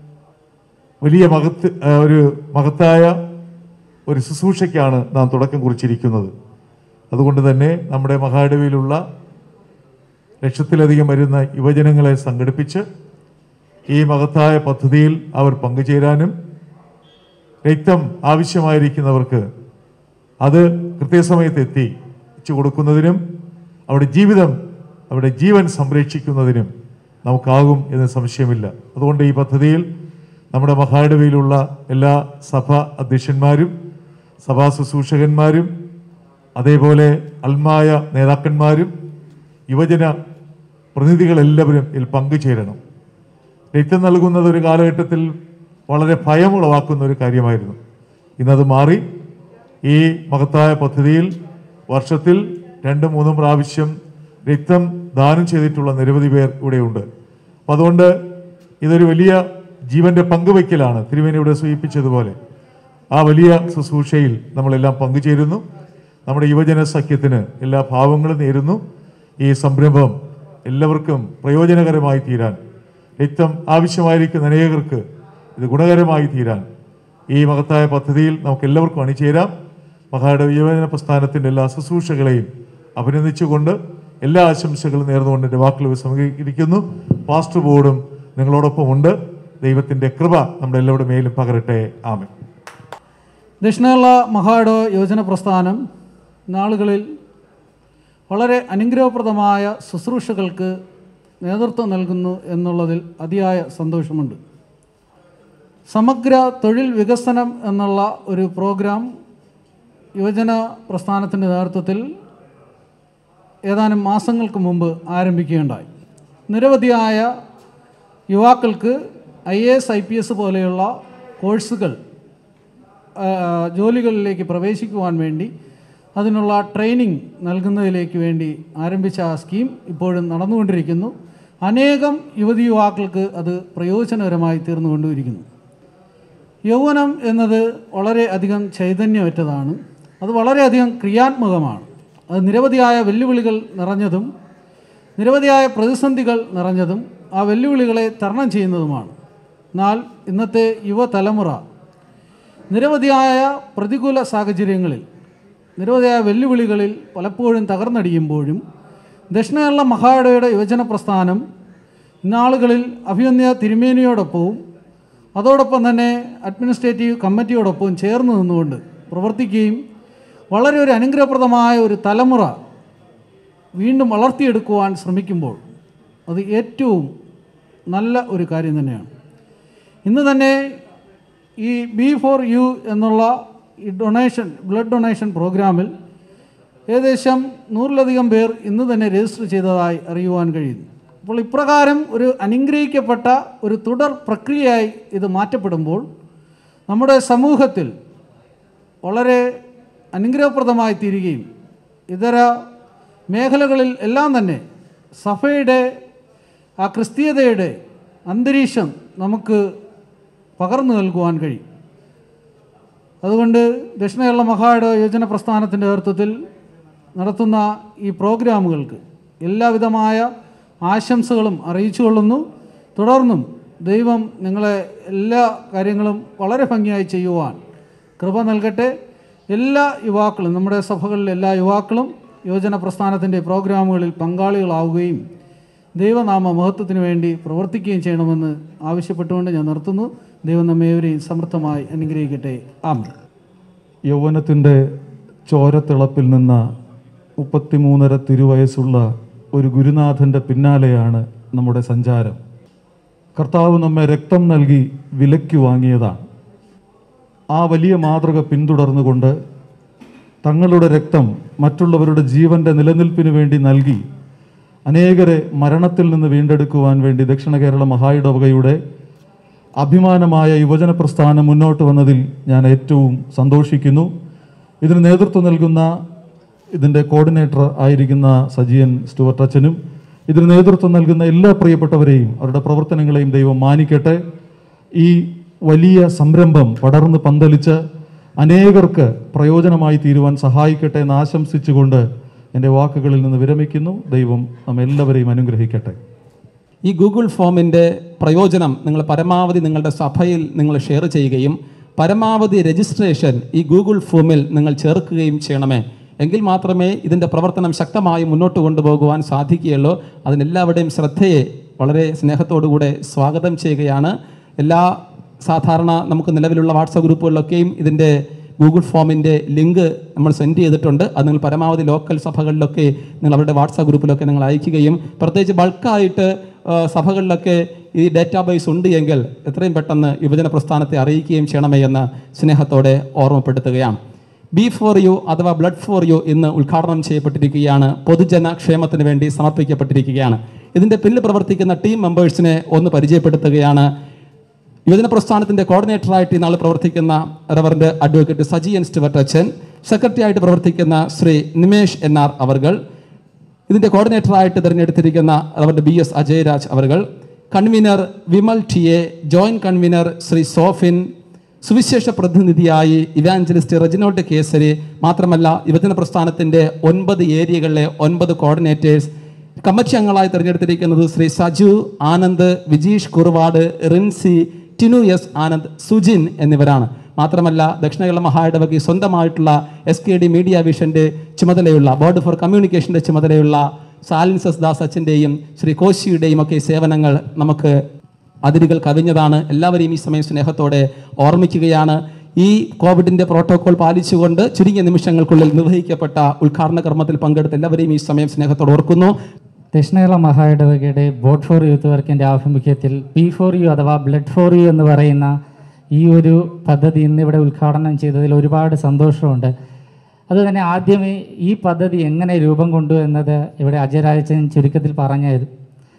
വലിയ മഹത്ത് ആ, ഒരു മഹത്തായ ഒരു ശുശ്രൂഷയ്ക്കാണ് നാം തുടക്കം കുറിച്ചിരിക്കുന്നത് അതുകൊണ്ട് തന്നെ നമ്മുടെ മഹാഡവിയിലുള്ള ലക്ഷത്തിലധികം വരുന്ന യുവജനങ്ങളെ സംഘടിപ്പിച്ച് ഈ മഹത്തായ പദ്ധതിയിൽ അവർ പങ്കുചേരാനും രക്തം ആവശ്യമായിരിക്കുന്നവർക്ക് അത് കൃത്യസമയത്ത് എത്തി എത്തിച്ചു കൊടുക്കുന്നതിനും അവരുടെ ജീവിതം അവരുടെ ജീവൻ സംരക്ഷിക്കുന്നതിനും നമുക്കാകും എന്ന് സംശയമില്ല അതുകൊണ്ട് ഈ പദ്ധതിയിൽ നമ്മുടെ മഹാഡവിയിലുള്ള എല്ലാ സഭാ അധ്യക്ഷന്മാരും സഭാ ശുശ്രൂഷകന്മാരും അതേപോലെ അൽമായ നേതാക്കന്മാരും യുവജന പ്രതിനിധികളെല്ലാവരും ഇതിൽ പങ്കുചേരണം രക്തം നൽകുന്നത് ഒരു കാലഘട്ടത്തിൽ വളരെ ഭയമുളവാക്കുന്ന ഒരു കാര്യമായിരുന്നു ഇന്നത് മാറി ഈ മഹത്തായ പദ്ധതിയിൽ വർഷത്തിൽ രണ്ടും മൂന്നും പ്രാവശ്യം രക്തം ദാനം ചെയ്തിട്ടുള്ള നിരവധി പേർ ഇവിടെയുണ്ട് അപ്പം അതുകൊണ്ട് ഇതൊരു വലിയ ജീവന്റെ പങ്കുവയ്ക്കലാണ് തിരുവേനി ഇവിടെ സൂചിപ്പിച്ചതുപോലെ ആ വലിയ ശുശ്രൂഷയിൽ നമ്മളെല്ലാം പങ്കുചേരുന്നു നമ്മുടെ യുവജന സഖ്യത്തിന് എല്ലാ ഭാവങ്ങളും നേരുന്നു ഈ സംരംഭം എല്ലാവർക്കും പ്രയോജനകരമായി തീരാൻ രക്തം ആവശ്യമായിരിക്കുന്ന അനേകർക്ക് ഇത് ഗുണകരമായി തീരാൻ ഈ മഹത്തായ പദ്ധതിയിൽ നമുക്ക് എല്ലാവർക്കും അണിചേരാം മഹായുടെ യുവജന പ്രസ്ഥാനത്തിൻ്റെ എല്ലാ ശുശ്രൂഷകളെയും അഭിനന്ദിച്ചുകൊണ്ട് എല്ലാ ആശംസകളും നേർന്നുകൊണ്ട് എൻ്റെ വാക്കുകൾ സമീകരിക്കുന്നു പാസ്റ്റർ ബോർഡും നിങ്ങളോടൊപ്പം ഉണ്ട് ദൈവത്തിൻ്റെ കൃപ നമ്മുടെ എല്ലാവരുടെ മേലും പകരട്ടെ ആമേ ദക്ഷിണേന്ത്യ മഹാടോ യോജന പ്രസ്ഥാനം നാളുകളിൽ വളരെ അനുഗ്രഹപ്രദമായ ശുശ്രൂഷകൾക്ക് നേതൃത്വം നൽകുന്നു എന്നുള്ളതിൽ അതിയായ സന്തോഷമുണ്ട് സമഗ്ര തൊഴിൽ വികസനം എന്നുള്ള ഒരു പ്രോഗ്രാം യുവജന പ്രസ്ഥാനത്തിൻ്റെ നേതൃത്വത്തിൽ ഏതാനും മാസങ്ങൾക്ക് മുമ്പ് ആരംഭിക്കുകയുണ്ടായി നിരവധിയായ യുവാക്കൾക്ക് I A S I P S പോലെയുള്ള കോഴ്സുകൾ ആ, ജോലികളിലേക്ക് പ്രവേശിക്കുവാൻ വേണ്ടി അതിനുള്ള ട്രെയിനിങ് നൽകുന്നതിലേക്ക് വേണ്ടി ആരംഭിച്ച ആ സ്കീം ഇപ്പോഴും നടന്നുകൊണ്ടിരിക്കുന്നു അനേകം യുവതി യുവാക്കൾക്ക് അത് പ്രയോജനകരമായി തീർന്നുകൊണ്ടിരിക്കുന്നു യൗവനം എന്നത് വളരെ അധികം ചൈതന്യമറ്റതാണ് അത് വളരെയധികം ക്രിയാത്മകമാണ് അത് നിരവധിയായ വെല്ലുവിളികൾ നിറഞ്ഞതും നിരവധിയായ പ്രതിസന്ധികൾ നിറഞ്ഞതും ആ വെല്ലുവിളികളെ തരണം ചെയ്യുന്നതുമാണ് എന്നാൽ ഇന്നത്തെ യുവതലമുറ നിരവധിയായ പ്രതികൂല സാഹചര്യങ്ങളിൽ നിരവധിയായ വെല്ലുവിളികളിൽ പലപ്പോഴും തകർന്നടിയുമ്പോഴും ദക്ഷിണ കേരള മഹാടയുടെ യുവജന പ്രസ്ഥാനം ഇന്നാളുകളിൽ അഭിമന്യ തിരുമേനിയോടൊപ്പവും അതോടൊപ്പം തന്നെ അഡ്മിനിസ്ട്രേറ്റീവ് കമ്മിറ്റിയോടൊപ്പവും ചേർന്ന് നിന്നുകൊണ്ട് പ്രവർത്തിക്കുകയും വളരെ ഒരു അനുഗ്രഹപ്രദമായ ഒരു തലമുറ വീണ്ടും വളർത്തിയെടുക്കുവാൻ ശ്രമിക്കുമ്പോൾ അത് ഏറ്റവും നല്ല ഒരു കാര്യം തന്നെയാണ് ഇന്ന് തന്നെ ഈ ബി ഫോർ യു എന്നുള്ള ഈ ഡൊണേഷൻ ബ്ലഡ് ഡൊണേഷൻ പ്രോഗ്രാമിൽ ഏകദേശം നൂറിലധികം പേർ ഇന്ന് തന്നെ രജിസ്റ്റർ ചെയ്തതായി അറിയുവാൻ കഴിയുന്നു അപ്പോൾ ഇപ്രകാരം ഒരു അനുഗ്രഹിക്കപ്പെട്ട ഒരു തുടർ പ്രക്രിയയായി ഇത് മാറ്റപ്പെടുമ്പോൾ നമ്മുടെ സമൂഹത്തിൽ വളരെ അനുഗ്രഹപ്രദമായി തീരുകയും ഇതര മേഖലകളിൽ എല്ലാം തന്നെ സഭയുടെ ആ ക്രിസ്തീയതയുടെ അന്തരീക്ഷം നമുക്ക് പകർന്നു നൽകുവാൻ കഴിയും അതുകൊണ്ട് ദക്ഷിണ കേരള മഹാട യോജന പ്രസ്ഥാനത്തിൻ്റെ നേതൃത്വത്തിൽ നടത്തുന്ന ഈ പ്രോഗ്രാമുകൾക്ക് എല്ലാവിധമായ ആശംസകളും അറിയിച്ചുകൊള്ളുന്നു തുടർന്നും ദൈവം നിങ്ങളെ എല്ലാ കാര്യങ്ങളും വളരെ ഭംഗിയായി ചെയ്യുവാൻ കൃപ നൽകട്ടെ എല്ലാ യുവാക്കളും നമ്മുടെ സഭകളിലെ എല്ലാ യുവാക്കളും യോജന പ്രസ്ഥാനത്തിൻ്റെ പ്രോഗ്രാമുകളിൽ പങ്കാളികളാവുകയും ദൈവനാമ മഹത്വത്തിന് വേണ്ടി പ്രവർത്തിക്കുകയും ചെയ്യണമെന്ന് ആവശ്യപ്പെട്ടുകൊണ്ട് ഞാൻ നിർത്തുന്നു ദൈവം നമ്മേവരെയും സമൃദ്ധമായി അനുഗ്രഹിക്കട്ടെ ആമേൻ യൗവനത്തിൻ്റെ ചോരത്തിളപ്പിൽ നിന്ന മുപ്പത്തിമൂന്നര തിരുവയസ്സുള്ള ഒരു ഗുരുനാഥൻ്റെ പിന്നാലെയാണ് നമ്മുടെ സഞ്ചാരം കർത്താവ് നമ്മെ രക്തം നൽകി വിലയ്ക്ക് വാങ്ങിയതാണ് ആ വലിയ മാതൃക പിന്തുടർന്നുകൊണ്ട് തങ്ങളുടെ രക്തം മറ്റുള്ളവരുടെ ജീവൻ്റെ നിലനിൽപ്പിന് വേണ്ടി നൽകി അനേകരെ മരണത്തിൽ നിന്ന് വീണ്ടെടുക്കുവാൻ വേണ്ടി ദക്ഷിണ കേരള മഹായിടവകയുടെ അഭിമാനമായ യുവജന പ്രസ്ഥാനം മുന്നോട്ട് വന്നതിൽ ഞാൻ ഏറ്റവും സന്തോഷിക്കുന്നു ഇതിന് നേതൃത്വം നൽകുന്ന ഇതിൻ്റെ കോർഡിനേറ്റർ ആയിരിക്കുന്ന സജിയൻ സ്റ്റുവർട്ട് അച്ഛനും ഇതിന് നേതൃത്വം നൽകുന്ന എല്ലാ പ്രിയപ്പെട്ടവരെയും അവരുടെ പ്രവർത്തനങ്ങളെയും ദൈവം മാനിക്കട്ടെ ഈ വലിയ സംരംഭം പടർന്ന് പന്തലിച്ച് അനേകർക്ക് പ്രയോജനമായി തീരുവാൻ സഹായിക്കട്ടെ എന്ന് ആശംസിച്ചുകൊണ്ട് എൻ്റെ വാക്കുകളിൽ നിന്ന് വിരമിക്കുന്നു ദൈവം നമ്മെല്ലാവരെയും അനുഗ്രഹിക്കട്ടെ ഈ ഗൂഗിൾ ഫോമിൻ്റെ പ്രയോജനം നിങ്ങൾ പരമാവധി നിങ്ങളുടെ സഭയിൽ നിങ്ങൾ ഷെയർ ചെയ്യുകയും പരമാവധി രജിസ്ട്രേഷൻ ഈ ഗൂഗിൾ ഫോമിൽ നിങ്ങൾ ചേർക്കുകയും ചെയ്യണമേ എങ്കിൽ മാത്രമേ ഇതിൻ്റെ പ്രവർത്തനം ശക്തമായി മുന്നോട്ട് കൊണ്ടുപോകുവാൻ സാധിക്കുകയുള്ളൂ അതിനെല്ലാവരുടെയും ശ്രദ്ധയെ വളരെ സ്നേഹത്തോടുകൂടെ സ്വാഗതം ചെയ്യുകയാണ് എല്ലാ സാധാരണ നമുക്ക് നിലവിലുള്ള വാട്സപ്പ് ഗ്രൂപ്പുകളിലൊക്കെയും ഇതിൻ്റെ ഗൂഗിൾ ഫോമിൻ്റെ ലിങ്ക് നമ്മൾ സെൻഡ് ചെയ്തിട്ടുണ്ട് അത് നിങ്ങൾ പരമാവധി ലോക്കൽ സഭകളിലൊക്കെ നിങ്ങൾ അവരുടെ വാട്സാപ്പ് ഗ്രൂപ്പിലൊക്കെ നിങ്ങൾ അയക്കുകയും പ്രത്യേകിച്ച് ബൾക്കായിട്ട് ആ, സഭകളിലൊക്കെ ഈ ഡേറ്റാബേസ് ഉണ്ട് എങ്കിൽ എത്രയും പെട്ടെന്ന് യുവജന പ്രസ്ഥാനത്തെ അറിയിക്കുകയും ചെയ്യണമേ എന്ന് സ്നേഹത്തോടെ ഓർമ്മപ്പെടുത്തുകയാണ് ബി ഫോർ യു അഥവാ ബ്ലഡ് ഫോർ യു ഇന്ന് ഉദ്ഘാടനം ചെയ്യപ്പെട്ടിരിക്കുകയാണ് പൊതുജന ക്ഷേമത്തിന് വേണ്ടി സമർപ്പിക്കപ്പെട്ടിരിക്കുകയാണ് ഇതിൻ്റെ പിന്നിൽ പ്രവർത്തിക്കുന്ന ടീം മെമ്പേഴ്സിനെ ഒന്ന് പരിചയപ്പെടുത്തുകയാണ് യുവജന പ്രസ്ഥാനത്തിന്റെ കോർഡിനേറ്ററായിട്ട് ഇന്നാൾ പ്രവർത്തിക്കുന്ന reverend advocate Saji N Stuart അച്ഛൻ സെക്രട്ടറി ആയിട്ട് പ്രവർത്തിക്കുന്ന ശ്രീ നിമേഷ് എൻ ആർ അവർകൾ ഇതിന്റെ കോർഡിനേറ്ററായിട്ട് തിരഞ്ഞെടുത്തിരിക്കുന്ന റവറന്റ് ബി എസ് അജയരാജ് അവർകൾ convener Vimal T A joint convener Shri Sofin സുവിശേഷ പ്രതിനിധിയായി ഇവാഞ്ചലിസ്റ്റ് റെജിനോൾഡ് കേസരി മാത്രമല്ല യുവജന പ്രസ്ഥാനത്തിന്റെ ഒൻപത് ഏരിയകളിലെ ഒൻപത് കോർഡിനേറ്റേഴ്സ് കമ്മിറ്റി അംഗങ്ങളായി തിരഞ്ഞെടുത്തിരിക്കുന്നത് ശ്രീ സജു ആനന്ദ് വിജീഷ് കുറുവാട് റിൻസി ടിനു എസ് ആനന്ദ് സുജിൻ എന്നിവരാണ് മാത്രമല്ല ദക്ഷിണ കേരള മഹായിടവകി സ്വന്തമായിട്ടുള്ള എസ് കെ ഡി മീഡിയ വിഷന്റെ ചുമതലയുള്ള ബോർഡ് ഫോർ കമ്മ്യൂണിക്കേഷന്റെ ചുമതലയുള്ള സാലിൻസസ് ദാസ് അച്ഛൻ്റെയും ശ്രീ കോശിയുടെയും ഒക്കെ സേവനങ്ങൾ നമുക്ക് അതിരുകൾ കവിഞ്ഞതാണ് എല്ലാവരെയും ഈ സമയം സ്നേഹത്തോടെ ഓർമ്മിക്കുകയാണ് ഈ കോവിഡിന്റെ പ്രോട്ടോകോൾ പാലിച്ചുകൊണ്ട് ചുരുങ്ങിയ നിമിഷങ്ങൾക്കുള്ളിൽ നിർവഹിക്കപ്പെട്ട ഉദ്ഘാടന കർമ്മത്തിൽ പങ്കെടുത്ത എല്ലാവരെയും ഈ സമയം സ്നേഹത്തോടെ ഓർക്കുന്നു ദക്ഷിണകേരള മഹായിടവകയുടെ ബോർഡ് ഫോർ യൂത്ത് വർക്കിൻ്റെ ആഭിമുഖ്യത്തിൽ പി ഫോർ യു അഥവാ ബ്ലഡ് ഫോർ യു എന്ന് പറയുന്ന ഈ ഒരു പദ്ധതി ഇന്നിവിടെ ഉദ്ഘാടനം ചെയ്തതിൽ ഒരുപാട് സന്തോഷമുണ്ട് അതുതന്നെ ആദ്യമേ ഈ പദ്ധതി എങ്ങനെ രൂപം കൊണ്ടു എന്നത് ഇവിടെ അജയരാജൻ ചുരുക്കത്തിൽ പറഞ്ഞായിരുന്നു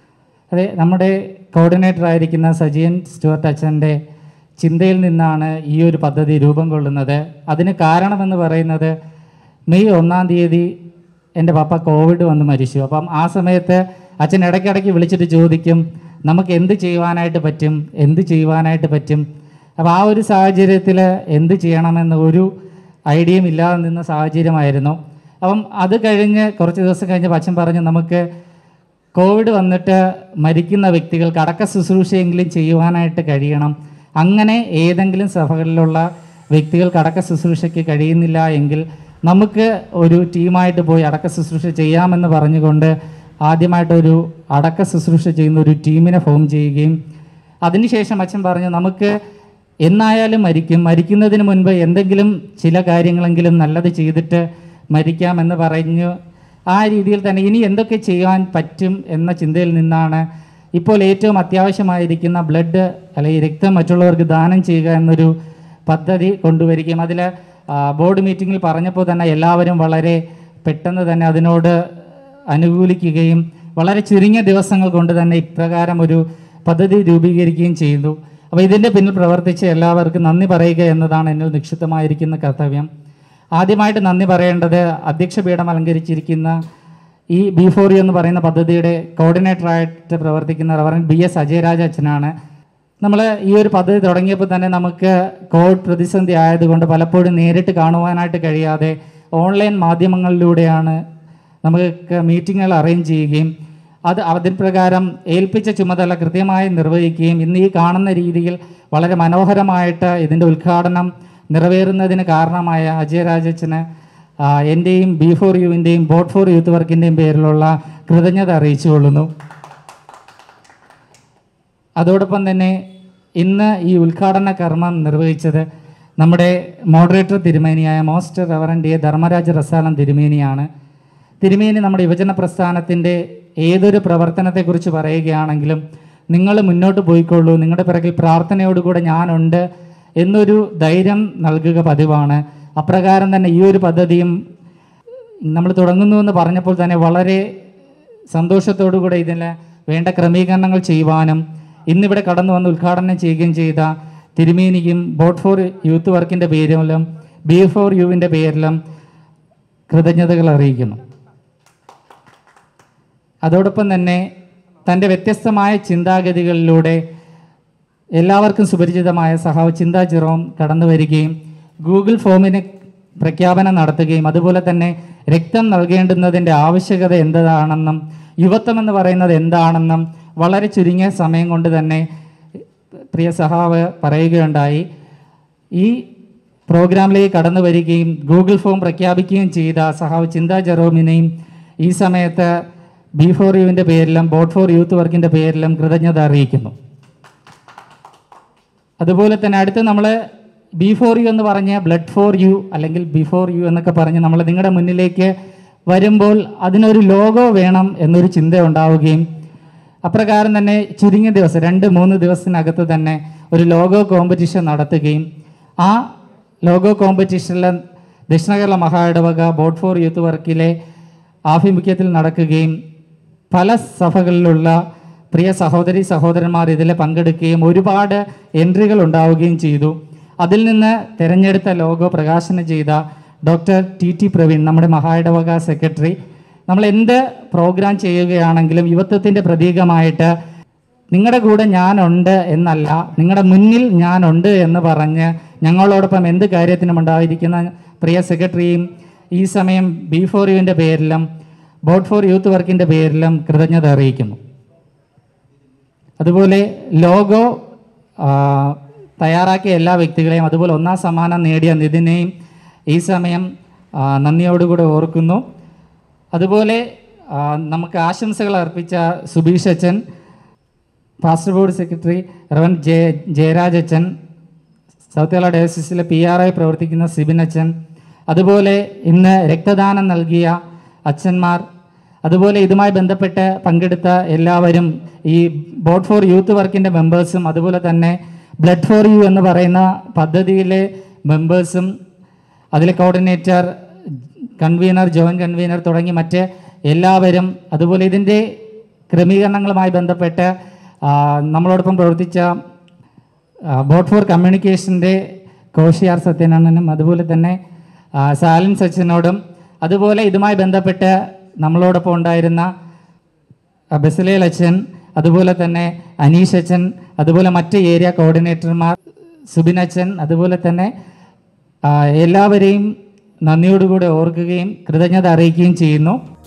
അതെ നമ്മുടെ കോർഡിനേറ്റർ ആയിരിക്കുന്ന സജിയൻ സ്റ്റുവർട്ട് അച്ഛൻ്റെ ചിന്തയിൽ നിന്നാണ് ഈ ഒരു പദ്ധതി രൂപം കൊള്ളുന്നത് അതിന് കാരണമെന്ന് പറയുന്നത് മെയ് ഒന്നാം തീയതി എൻ്റെ പപ്പ കോവിഡ് വന്ന് മരിച്ചു അപ്പം ആ സമയത്ത് അച്ഛൻ ഇടയ്ക്കിടയ്ക്ക് വിളിച്ചിട്ട് ചോദിക്കും നമുക്ക് എന്ത് ചെയ്യുവാനായിട്ട് പറ്റും എന്ത് ചെയ്യുവാനായിട്ട് പറ്റും അപ്പോൾ ആ ഒരു സാഹചര്യത്തിൽ എന്ത് ചെയ്യണമെന്ന് ഒരു ഐഡിയയും ഇല്ലാതെ നിന്ന സാഹചര്യമായിരുന്നു അപ്പം അത് കഴിഞ്ഞ് കുറച്ച് ദിവസം കഴിഞ്ഞ് അച്ഛൻ പറഞ്ഞു നമുക്ക് കോവിഡ് വന്നിട്ട് മരിക്കുന്ന വ്യക്തികൾക്ക് അടക്ക ശുശ്രൂഷയെങ്കിലും ചെയ്യുവാനായിട്ട് കഴിയണം അങ്ങനെ ഏതെങ്കിലും സഭകളിലുള്ള വ്യക്തികൾക്ക് അടക്ക ശുശ്രൂഷയ്ക്ക് കഴിയുന്നില്ല എങ്കിൽ നമുക്ക് ഒരു ടീമായിട്ട് പോയി അടക്ക ശുശ്രൂഷ ചെയ്യാമെന്ന് പറഞ്ഞുകൊണ്ട് ആദ്യമായിട്ടൊരു അടക്ക ശുശ്രൂഷ ചെയ്യുന്ന ഒരു ടീമിനെ ഫോം ചെയ്യുകയും അതിനുശേഷം അച്ഛൻ പറഞ്ഞു നമുക്ക് എന്നായാലും മരിക്കും മരിക്കുന്നതിന് മുൻപ് എന്തെങ്കിലും ചില കാര്യങ്ങളെങ്കിലും നല്ലത് ചെയ്തിട്ട് മരിക്കാമെന്ന് പറഞ്ഞു ആ രീതിയിൽ തന്നെ ഇനി എന്തൊക്കെ ചെയ്യാൻ പറ്റും എന്ന ചിന്തയിൽ നിന്നാണ് ഇപ്പോൾ ഏറ്റവും അത്യാവശ്യമായിരിക്കുന്ന ബ്ലഡ് അല്ലെങ്കിൽ രക്തം മറ്റുള്ളവർക്ക് ദാനം ചെയ്യുക എന്നൊരു പദ്ധതി കൊണ്ടുവരികയും അതിൽ ബോർഡ് മീറ്റിങ്ങിൽ പറഞ്ഞപ്പോൾ തന്നെ എല്ലാവരും വളരെ പെട്ടെന്ന് തന്നെ അതിനോട് അനുകൂലിക്കുകയും വളരെ ചുരുങ്ങിയ ദിവസങ്ങൾ കൊണ്ട് തന്നെ ഇപ്രകാരം ഒരു പദ്ധതി രൂപീകരിക്കുകയും ചെയ്തു അപ്പോൾ ഇതിൻ്റെ പിന്നിൽ പ്രവർത്തിച്ച എല്ലാവർക്കും നന്ദി പറയുക എന്നതാണ് എന്നിൽ നിക്ഷിപ്തമായിരിക്കുന്ന കർത്തവ്യം ആദ്യമായിട്ട് നന്ദി പറയേണ്ടത് അധ്യക്ഷ പീഠം അലങ്കരിച്ചിരിക്കുന്ന ഈ ബി ഫോർ എന്ന് പറയുന്ന പദ്ധതിയുടെ കോർഡിനേറ്ററായിട്ട് പ്രവർത്തിക്കുന്ന റവറൻ ബി എസ് അജയരാജ അച്ഛനാണ് നമ്മൾ ഈ ഒരു പദ്ധതി തുടങ്ങിയപ്പോൾ തന്നെ നമുക്ക് കോവിഡ് പ്രതിസന്ധി ആയതുകൊണ്ട് പലപ്പോഴും നേരിട്ട് കാണുവാനായിട്ട് കഴിയാതെ ഓൺലൈൻ മാധ്യമങ്ങളിലൂടെയാണ് നമുക്ക് മീറ്റിങ്ങുകൾ അറേഞ്ച് ചെയ്യുകയും അത് അതിൻ പ്രകാരം ഏൽപ്പിച്ച ചുമതല കൃത്യമായി നിർവഹിക്കുകയും ഇന്ന് ഈ കാണുന്ന രീതിയിൽ വളരെ മനോഹരമായിട്ട് ഇതിൻ്റെ ഉദ്ഘാടനം നിറവേറുന്നതിന് കാരണമായ അജയരാജച്ചന് എൻ്റെയും ബി ഫോർ യുവിൻ്റെയും ബോട്ട് ഫോർ യൂത്ത് വർക്കിൻ്റെയും പേരിലുള്ള കൃതജ്ഞത അറിയിച്ചുകൊള്ളുന്നു അതോടൊപ്പം തന്നെ ഇന്ന് ഈ ഉദ്ഘാടന കർമ്മം നിർവഹിച്ചത് നമ്മുടെ മോഡറേറ്റർ തിരുമേനിയായ most reverend A Dharmaraj Rasalam തിരുമേനിയാണ് തിരുമേനി നമ്മുടെ യുവജന പ്രസ്ഥാനത്തിൻ്റെ ഏതൊരു പ്രവർത്തനത്തെക്കുറിച്ച് പറയുകയാണെങ്കിലും നിങ്ങൾ മുന്നോട്ട് പോയിക്കൊള്ളൂ നിങ്ങളുടെ പിറകിൽ പ്രാർത്ഥനയോടുകൂടെ ഞാനുണ്ട് എന്നൊരു ധൈര്യം നൽകുക പതിവാണ് അപ്രകാരം തന്നെ ഈ ഒരു പദ്ധതിയും നമ്മൾ തുടങ്ങുന്നു എന്ന് പറഞ്ഞപ്പോൾ തന്നെ വളരെ സന്തോഷത്തോടു കൂടെ ഇതിന് വേണ്ട ക്രമീകരണങ്ങൾ ചെയ്യുവാനും ഇന്നിവിടെ കടന്നു വന്ന് ഉദ്ഘാടനം ചെയ്യുകയും ചെയ്ത തിരുമേനിക്കും ബോട്ട് ഫോർ യൂത്ത് വർക്കിൻ്റെ പേരിലും ബി ഫോർ യുവിൻ്റെ പേരിലും കൃതജ്ഞതകൾ അറിയിക്കുന്നു അതോടൊപ്പം തന്നെ തൻ്റെ വ്യത്യസ്തമായ ചിന്താഗതികളിലൂടെ എല്ലാവർക്കും സുപരിചിതമായ സഹാവ് ചിന്താ ചിറോം കടന്നു വരികയും ഗൂഗിൾ ഫോമിന് പ്രഖ്യാപനം നടത്തുകയും അതുപോലെ തന്നെ രക്തം നൽകേണ്ടുന്നതിൻ്റെ ആവശ്യകത എന്താണെന്നും യുവത്വം എന്ന് പറയുന്നത് എന്താണെന്നും വളരെ ചുരുങ്ങിയ സമയം കൊണ്ട് തന്നെ പ്രിയ സഹാവ് പറയുകയുണ്ടായി ഈ പ്രോഗ്രാമിലേക്ക് കടന്നു വരികയും ഗൂഗിൾ ഫോം പ്രഖ്യാപിക്കുകയും ചെയ്ത സഹാവ് ചിന്താ ജെറോമിനെയും ഈ സമയത്ത് ബി ഫോർ യുവിൻ്റെ പേരിലും ബോട്ട് ഫോർ യൂത്ത് വർക്കിൻ്റെ പേരിലും കൃതജ്ഞത അറിയിക്കുന്നു അതുപോലെ തന്നെ അടുത്ത് നമ്മൾ ബി ഫോർ യു എന്ന് പറഞ്ഞ ബ്ലഡ് ഫോർ യു അല്ലെങ്കിൽ ബിഫോർ യു എന്നൊക്കെ പറഞ്ഞ് നമ്മൾ നിങ്ങളുടെ മുന്നിലേക്ക് വരുമ്പോൾ അതിനൊരു ലോഗോ വേണം എന്നൊരു ചിന്ത ഉണ്ടാവുകയും അപ്രകാരം തന്നെ ചുരുങ്ങിയ ദിവസം രണ്ട് മൂന്ന് ദിവസത്തിനകത്ത് തന്നെ ഒരു ലോഗോ കോമ്പറ്റീഷൻ നടത്തുകയും ആ ലോഗോ കോമ്പറ്റീഷനിൽ ദക്ഷിണ കേരള മഹാഇടവക ബോട്ട് ഫോർ യൂത്ത് വർക്കിലെ ആഭിമുഖ്യത്തിൽ നടക്കുകയും പല സഭകളിലുള്ള പ്രിയ സഹോദരി സഹോദരന്മാർ ഇതിൽ പങ്കെടുക്കുകയും ഒരുപാട് എൻട്രികൾ ഉണ്ടാവുകയും ചെയ്തു അതിൽ നിന്ന് തിരഞ്ഞെടുത്ത ലോഗോ പ്രകാശനം ചെയ്ത ഡോക്ടർ ടി ടി പ്രവീൺ നമ്മുടെ മഹായിടവക സെക്രട്ടറി നമ്മൾ എന്ത് പ്രോഗ്രാം ചെയ്യുകയാണെങ്കിലും യുവത്വത്തിൻ്റെ പ്രതീകമായിട്ട് നിങ്ങളുടെ കൂടെ ഞാനുണ്ട് എന്നല്ല നിങ്ങളുടെ മുന്നിൽ ഞാനുണ്ട് എന്ന് പറഞ്ഞ് ഞങ്ങളോടൊപ്പം എന്ത് കാര്യത്തിനും ഉണ്ടായിരിക്കുന്ന പ്രിയ സെക്രട്ടറിയും ഈ സമയം ബി ഫോർ യുവിൻ്റെ പേരിലും ബോട്ട് ഫോർ യൂത്ത് വർക്കിൻ്റെ പേരിലും കൃതജ്ഞത അറിയിക്കുന്നു അതുപോലെ ലോഗോ ആ, തയ്യാറാക്കിയ എല്ലാ വ്യക്തികളെയും അതുപോലെ ഒന്നാം സമ്മാനം നേടിയ നിതിനെയും ഈ സമയം ആ, നന്ദിയോടുകൂടെ ഓർക്കുന്നു അതുപോലെ ആ, നമുക്ക് ആശംസകൾ അർപ്പിച്ച സുബീഷ് അച്ഛൻ pastor board secretary reverend Jaya Jayaraj അച്ഛൻ സൗത്ത് കേരള ഡയസിസിലെ പി ആർ ആയി പ്രവർത്തിക്കുന്ന സിബിൻ അച്ഛൻ അതുപോലെ ഇന്ന് രക്തദാനം നൽകിയ അച്ഛന്മാർ അതുപോലെ ഇതുമായി ബന്ധപ്പെട്ട് പങ്കെടുത്ത എല്ലാവരും ഈ ബോട്ട് ഫോർ യൂത്ത് വർക്കിൻ്റെ മെമ്പേഴ്സും അതുപോലെ തന്നെ ബ്ലഡ് ഫോർ യു എന്ന് പറയുന്ന പദ്ധതിയിലെ മെമ്പേഴ്സും അതിലെ കോർഡിനേറ്റർ കൺവീനർ ജോയിൻറ്റ് കൺവീനർ തുടങ്ങി മറ്റ് എല്ലാവരും അതുപോലെ ഇതിൻ്റെ ക്രമീകരണങ്ങളുമായി ബന്ധപ്പെട്ട് ആ, നമ്മളോടൊപ്പം പ്രവർത്തിച്ച ആ, ബോട്ട് ഫോർ കമ്മ്യൂണിക്കേഷൻ്റെ കോശിയാർ സത്യനാരായണനും അതുപോലെ തന്നെ ആ, സാലിൻ സച്ചിനോടും അതുപോലെ ഇതുമായി ബന്ധപ്പെട്ട് നമ്മളോടൊപ്പം ഉണ്ടായിരുന്ന ആ, ബസിലേൽ അച്ഛൻ അതുപോലെ തന്നെ അനീഷ് അച്ഛൻ അതുപോലെ മറ്റ് ഏരിയ കോർഡിനേറ്റർമാർ സുബിനച്ചൻ അതുപോലെ തന്നെ ആ, എല്ലാവരെയും നന്ദിയോടുകൂടെ ഓർക്കുകയും കൃതജ്ഞത അറിയിക്കുകയും ചെയ്യുന്നു